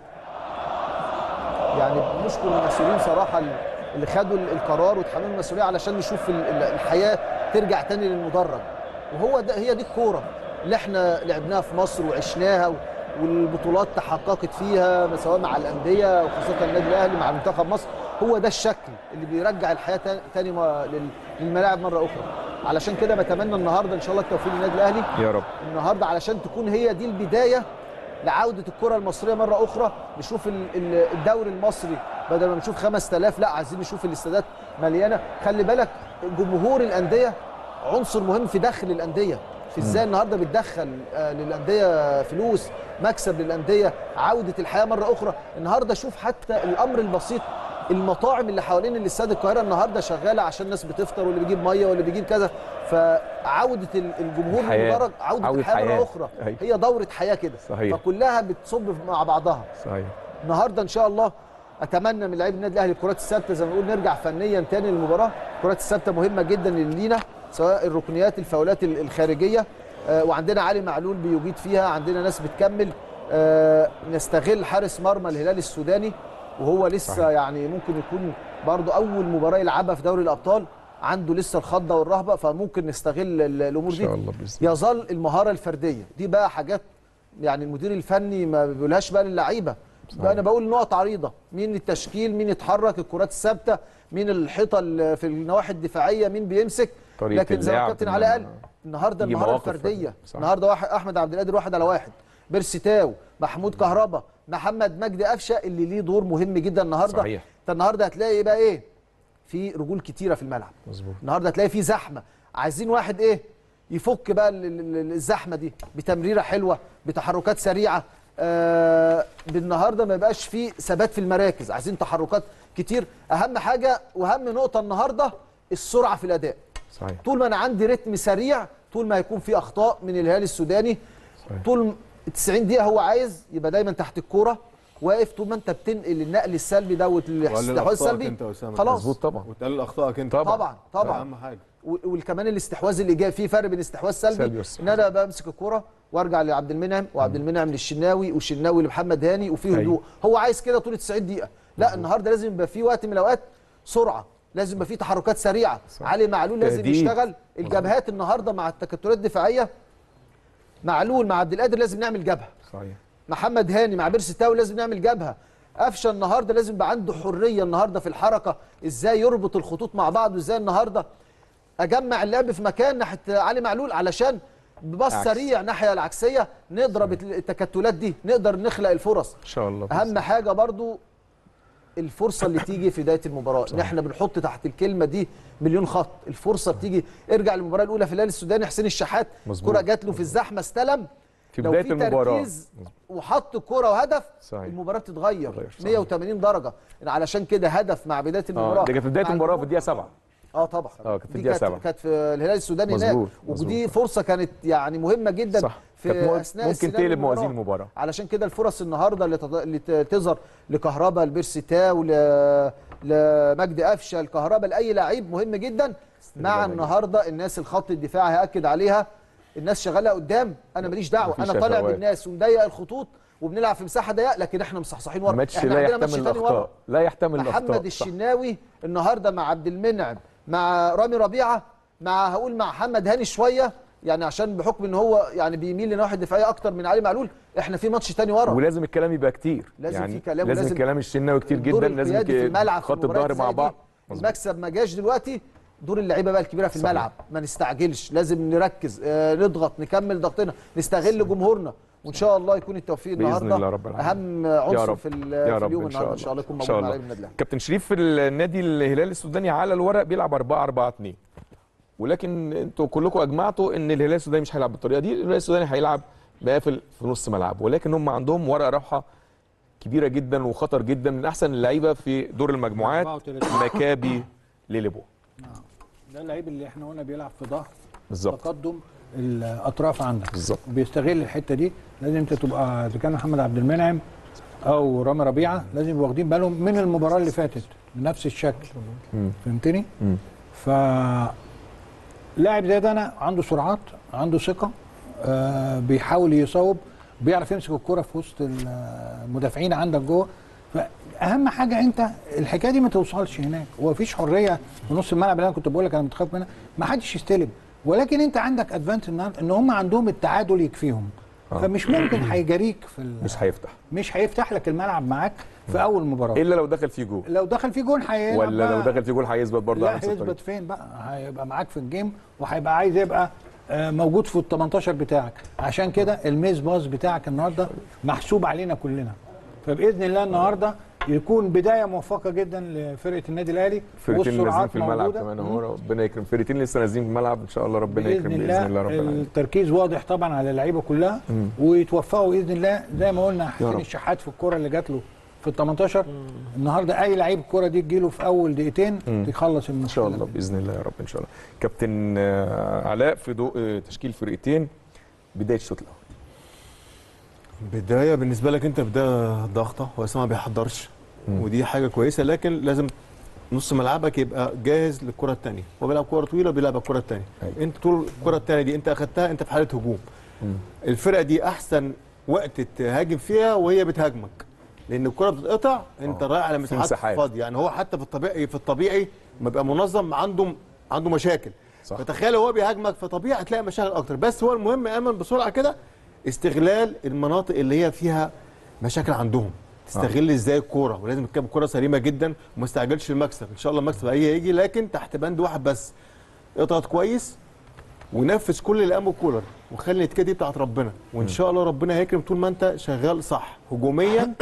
يعني بنشكر المسؤولين صراحه اللي خدوا ال- القرار وتحملوا المسؤوليه علشان نشوف ال- ال- الحياه ترجع تاني للمدرج وهو ده هي دي الكوره اللي احنا لعبناها في مصر وعشناها و- والبطولات تحققت فيها سواء مع الانديه وخاصه النادي الاهلي مع منتخب مصر هو ده الشكل اللي بيرجع الحياه تا- تاني ما- لل- للملاعب مره اخرى علشان كده بتمنى النهارده ان شاء الله التوفيق للنادي الاهلي يا رب النهارده علشان تكون هي دي البدايه لعوده الكره المصريه مره اخرى نشوف ال- ال- الدوري المصري بدل ما نشوف 5000 لا عايزين نشوف الاستادات مليانه خلي بالك جمهور الانديه عنصر مهم في دخل الانديه في ازاي النهارده بتدخل آه، للانديه فلوس مكسب للانديه عوده الحياه مره اخرى النهارده شوف حتى الامر البسيط المطاعم اللي حوالين الاستاد القاهره النهارده شغاله عشان الناس بتفطر واللي بيجيب ميه واللي بيجيب كذا فعوده ال- الجمهور الحياة. للمدرج عوده, عودة الحياه حياة. مره اخرى أيوة. هي دوره حياه كده صحيح. فكلها بتصب مع بعضها صحيح النهارده ان شاء الله اتمنى من لعيبه النادي الاهلي الكرات الثابته زي ما بنقول نرجع فنيا تاني للمباراه الكرات الثابته مهمه جدا لينا سواء الركنيات الفاولات ال- الخارجيه آه، وعندنا علي معلول بيجيد فيها عندنا ناس بتكمل آه، نستغل حارس مرمى الهلال السوداني وهو لسه صحيح. يعني ممكن يكون برضو اول مباراه يلعبها في دوري الابطال عنده لسه الخضه والرهبه فممكن نستغل ال- الامور ان دي شاء الله باذن الله يظل المهاره الفرديه دي بقى حاجات يعني المدير الفني ما بيقولهاش بقى للعيبه بقى انا بقول نقط عريضه مين التشكيل مين يتحرك الكرات الثابته مين الحيطه ال- في النواحي الدفاعيه مين بيمسك طريقة لكن زي ما اللعب الكابتن إن- علي قال النهارده يجي المهاره مواقف الفرديه فردية. صح. النهارده واحد احمد عبد القادر واحد على واحد بيرسي تاو محمود كهربا محمد مجدي قفشه اللي ليه دور مهم جدا النهارده صحيح. انت النهارده هتلاقي بقى ايه في رجول كتيره في الملعب مظبوط النهارده هتلاقي في زحمه عايزين واحد ايه يفك بقى ال- ال- ال- الزحمه دي بتمريره حلوه بتحركات سريعه آه بالنهارده ما يبقاش في ثبات في المراكز عايزين تحركات كتير اهم حاجه واهم نقطه النهارده السرعه في الاداء صحيح طول ما انا عندي رتم سريع طول ما هيكون في اخطاء من الهلال السوداني صحيح. طول 90 دقيقه هو عايز يبقى دايما تحت الكوره واقف طول ما انت بتنقل النقل السلبي ده والاستحواذ السلبي انت وسام خلاص مظبوط طبعا وتقلل اخطائك انت طبعا طبعا اهم حاجه و- والكمان الاستحواذ الايجابي في فرق بين استحواذ سلبي سلبي والسلبي. ان انا بمسك الكوره وارجع لعبد المنعم وعبد المنعم للشناوي والشناوي لمحمد هاني وفي أيوة. هدوء هو عايز كده طول 90 دقيقه لا النهارده لازم يبقى في وقت من الاوقات سرعه لازم يبقى في تحركات سريعه صح. علي معلول لازم تهديد. يشتغل الجبهات النهارده مع التكتلات الدفاعيه معلول مع عبد القادر لازم نعمل جبهه صحيح محمد هاني مع بيرسي تاو لازم نعمل جبهه قفشه النهارده لازم يبقى عنده حريه النهارده في الحركه ازاي يربط الخطوط مع بعض وازاي النهارده اجمع اللعب في مكان ناحيه علي معلول علشان بباص عكس. سريع ناحيه العكسيه نضرب التكتلات دي نقدر نخلق الفرص ان شاء الله بإذن اهم حاجه برضو الفرصه اللي تيجي في بدايه المباراه ان احنا بنحط تحت الكلمه دي مليون خط الفرصه بتيجي ارجع للمباراه الاولى في الهلال السوداني حسين الشحات مظبوط. كره جات له في الزحمه استلم في لو بداية في المباراة. تركيز وحط الكره وهدف صحيح. المباراه تتغير تتغير، صحيح. 180 درجه علشان كده هدف مع بدايه المباراه اه دي كانت في بدايه مع المباراه في الدقيقه 7 اه طبعا اه كانت في دي الدقيقه كانت 7 كانت في الهلال السوداني هناك مظبوط، ودي مظبوط. فرصه كانت يعني مهمه جدا صح في كانت مو- اثناء ممكن استلام تقلب موازين المباراه علشان كده الفرص النهارده اللي, تض... اللي ت- تظهر لكهربا لبيرسي تاو ل... لمجدي قفشه الكهربا لاي لعيب مهم جدا مع النهارده الناس الخط الدفاعي هاكد عليها الناس شغاله قدام انا ماليش دعوه مفيش انا طالع شفوات. بالناس ومضيق الخطوط وبنلعب في مساحه ضيقه لكن احنا مصحصحين ورا الماتش احنا لا عندنا ماتش يحتمل تاني ورا الاخطاء لا يحتمل الاخطاء محمد صح. الشناوي النهارده مع عبد المنعم مع رامي ربيعه مع هقول مع محمد هاني شويه يعني عشان بحكم ان هو يعني بيميل لنواحي دفاعيه اكتر من علي معلول احنا في ماتش تاني ورا ولازم الكلام يبقى كتير لازم يعني في كلام لازم ولازم الكلام الشناوي كتير الدور جدا لازم القيادي في الملعب في خط المباريات الظهر مع زي دي. بعض المكسب ما جاش دلوقتي دور اللعيبه بقى الكبيره في صحيح. الملعب ما نستعجلش لازم نركز آه نضغط نكمل ضغطنا نستغل جمهورنا وان شاء الله يكون التوفيق بإذن النهارده الله رب العالمين. اهم يا عنصر رب. في, ال- يا في رب اليوم إن شاء النهارده ان شاء الله يكون إن موجود شاء مع الله. لعيبه النادي الاهلي كابتن شريف في النادي الهلال السوداني على الورق بيلعب 4 4 2 ولكن انتوا كلكم اجمعتوا ان الهلال السوداني مش هيلعب بالطريقه دي الهلال السوداني هيلعب بقافل في نص ملعب ولكن هم عندهم ورقه رابحه كبيره جدا وخطر جدا من احسن اللعيبه في دور المجموعات 34. مكابي ليليبو ده اللعيب اللي احنا قلنا بيلعب في ظهر بالظبط تقدم الاطراف عندك بالظبط بيستغل الحته دي لازم انت تبقى اذا كان محمد عبد المنعم او رامي ربيعه لازم يبقوا واخدين بالهم من المباراه اللي فاتت بنفس الشكل فهمتني؟ مم. ف لاعب زي ده انا عنده سرعات عنده ثقه آه بيحاول يصوب بيعرف يمسك الكرة في وسط المدافعين عندك جوه فاهم حاجه انت الحكايه دي ما توصلش هناك هو مفيش حريه في نص الملعب اللي انا كنت بقول لك انا متخاف منها ما حدش يستلم ولكن انت عندك ادفانس النهارده ان هم عندهم التعادل يكفيهم آه. فمش ممكن هيجاريك في ال- مش هيفتح مش هيفتح لك الملعب معاك في اول مباراه الا لو دخل فيه جول لو دخل فيه جون هيلعب ولا لو بقى- دخل فيه جول هيثبت برضه على لا نفس الطريقه هيثبت فين بقى هيبقى معاك في الجيم وهيبقى عايز يبقى آه، موجود في ال 18 بتاعك عشان كده الميز باص بتاعك النهارده محسوب علينا كلنا فباذن الله النهارده يكون بدايه موفقه جدا لفرقه النادي الاهلي فرقتين نازلين والسرعات في الملعب موجودة. كمان اهو ربنا يكرم فرقتين لسه نازلين في الملعب ان شاء الله ربنا باذن يكرم الله, باذن الله رب العالمين التركيز واضح طبعا على اللعيبه كلها مم. ويتوفقوا باذن الله زي ما قلنا يا حسين رب. الشحات في الكره اللي جات له في ال 18 النهارده اي لعيب الكره دي تجيله في اول دقيقتين مم. يخلص ان المشكله شاء الله باذن الله يا رب ان شاء الله كابتن آه، علاء في ضوء آه، تشكيل فرقتين بدايه الشوط الاول بدايه بالنسبه لك انت بدايه ضغطه هو لسه ما بيحضرش مم. ودي حاجه كويسه لكن لازم نص ملعبك يبقى جاهز للكره الثانيه هو بيلعب كره طويله بيلعب الكره الثانيه أيوة. انت طول الكره الثانيه دي انت اخدتها انت في حاله هجوم مم. الفرقه دي احسن وقت تهاجم فيها وهي بتهاجمك لان الكره بتتقطع انت آه. رايح على في مساحات مساحات. فاضيه يعني هو حتى في الطبيعي في الطبيعي ما بيبقى منظم عنده عنده مشاكل صح. فتخيل هو بيهاجمك فطبيعي هتلاقي مشاكل اكتر بس هو المهم يا ايمن بسرعه كده استغلال المناطق اللي هي فيها مشاكل عندهم تستغل ازاي الكوره ولازم تكون الكوره سليمه جدا وما تستعجلش المكسب ان شاء الله المكسب هي هيجي لكن تحت بند واحد بس اضغط كويس ونفذ كل اللي قامه كولر وخلي النتيجه دي بتاعت ربنا وان شاء الله ربنا هيكرم طول ما انت شغال صح هجوميا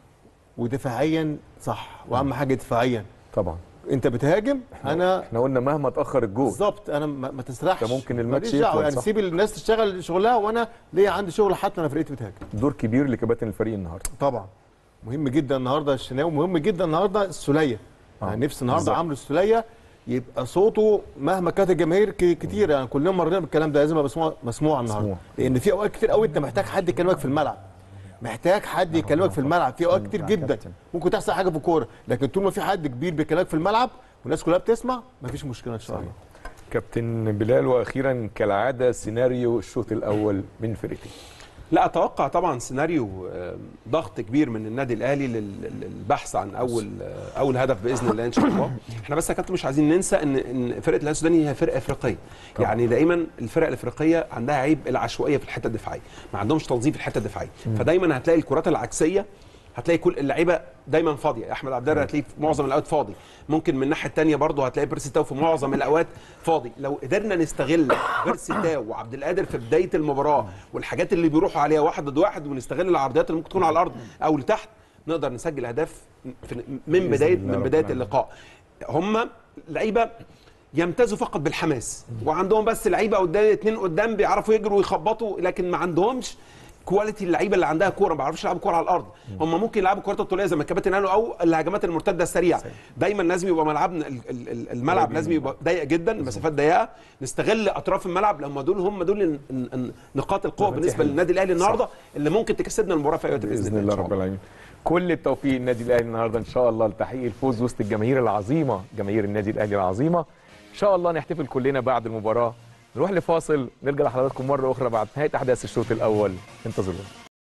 ودفاعيا صح واهم حاجه دفاعيا طبعا انت بتهاجم انا احنا قلنا مهما اتاخر الجول بالظبط انا ما, ما تسرحش انت ممكن الماتش ماليش دعوة، يخلص، يعني صح. سيب الناس تشتغل شغلها وانا ليا عندي شغل حتى انا فرقتي بتهاجم دور كبير لكباتن الفريق النهارده طبعا مهم جدا النهارده الشناوي مهم جدا النهارده السوليه آه، يعني نفسي النهارده بالظبط. عمرو السوليه يبقى صوته مهما كانت الجماهير ك- كتير يعني كلنا مرينا بالكلام ده لازم يبقى مسموع مسموع النهارده مسموع. لان في اوقات كتير قوي انت محتاج حد يكلمك في الملعب محتاج حد يكلمك في الملعب في اوقات كتير جدا ممكن تحصل حاجه في الكوره لكن طول ما في حد كبير بيكلمك في الملعب والناس كلها بتسمع مفيش مشكله ان شاء الله كابتن بلال واخيرا كالعاده سيناريو الشوط الاول من فرقتين لا اتوقع طبعا سيناريو آه، ضغط كبير من النادي الاهلي لل- للبحث عن اول آه، اول هدف باذن الله ان شاء الله احنا بس يا كابتن مش عايزين ننسى ان ان فرقه الهلال السوداني هي فرقه افريقيه يعني دايما الفرق الافريقيه عندها عيب العشوائيه في الحته الدفاعيه ما عندهمش تنظيم في الحته الدفاعيه فدايما هتلاقي الكرات العكسيه هتلاقي كل اللعيبه دايما فاضيه احمد عبد الرازق هتلاقيه في معظم الاوقات فاضي ممكن من الناحيه الثانيه برضه هتلاقي بيرسي تاو في معظم الاوقات فاضي لو قدرنا نستغل بيرسي تاو وعبد القادر في بدايه المباراه والحاجات اللي بيروحوا عليها واحد ضد واحد ونستغل العرضيات اللي ممكن تكون على الارض او لتحت نقدر نسجل اهداف في- من بدايه الله من رب بدايه العالمين. اللقاء هم لعيبه يمتازوا فقط بالحماس وعندهم بس لعيبه قدام اتنين قدام بيعرفوا يجروا ويخبطوا لكن ما عندهمش كواليتي اللعيبه اللي عندها كوره ما بيعرفوش يلعبوا كوره على الارض هم ممكن يلعبوا كره الطوليه زي ما الكباتن قالوا او الهجمات المرتده السريعه دايما لازم يبقى ملعبنا ال- ال- ال- الملعب لازم يبقى ضيق جدا مسافات ضيقه نستغل اطراف الملعب لما دول هم دول ال- ال- ال- نقاط القوه بالنسبه للنادي الاهلي النهارده اللي ممكن تكسبنا المباراه في اي وقت باذن الله رب العالمين كل التوفيق للنادي الاهلي النهارده ان شاء الله لتحقيق الفوز وسط الجماهير العظيمه جماهير النادي الاهلي العظيمه ان شاء الله نحتفل كلنا بعد المباراه نروح لفاصل نرجع لحضراتكم مره اخرى بعد نهايه احداث الشوط الاول انتظرونا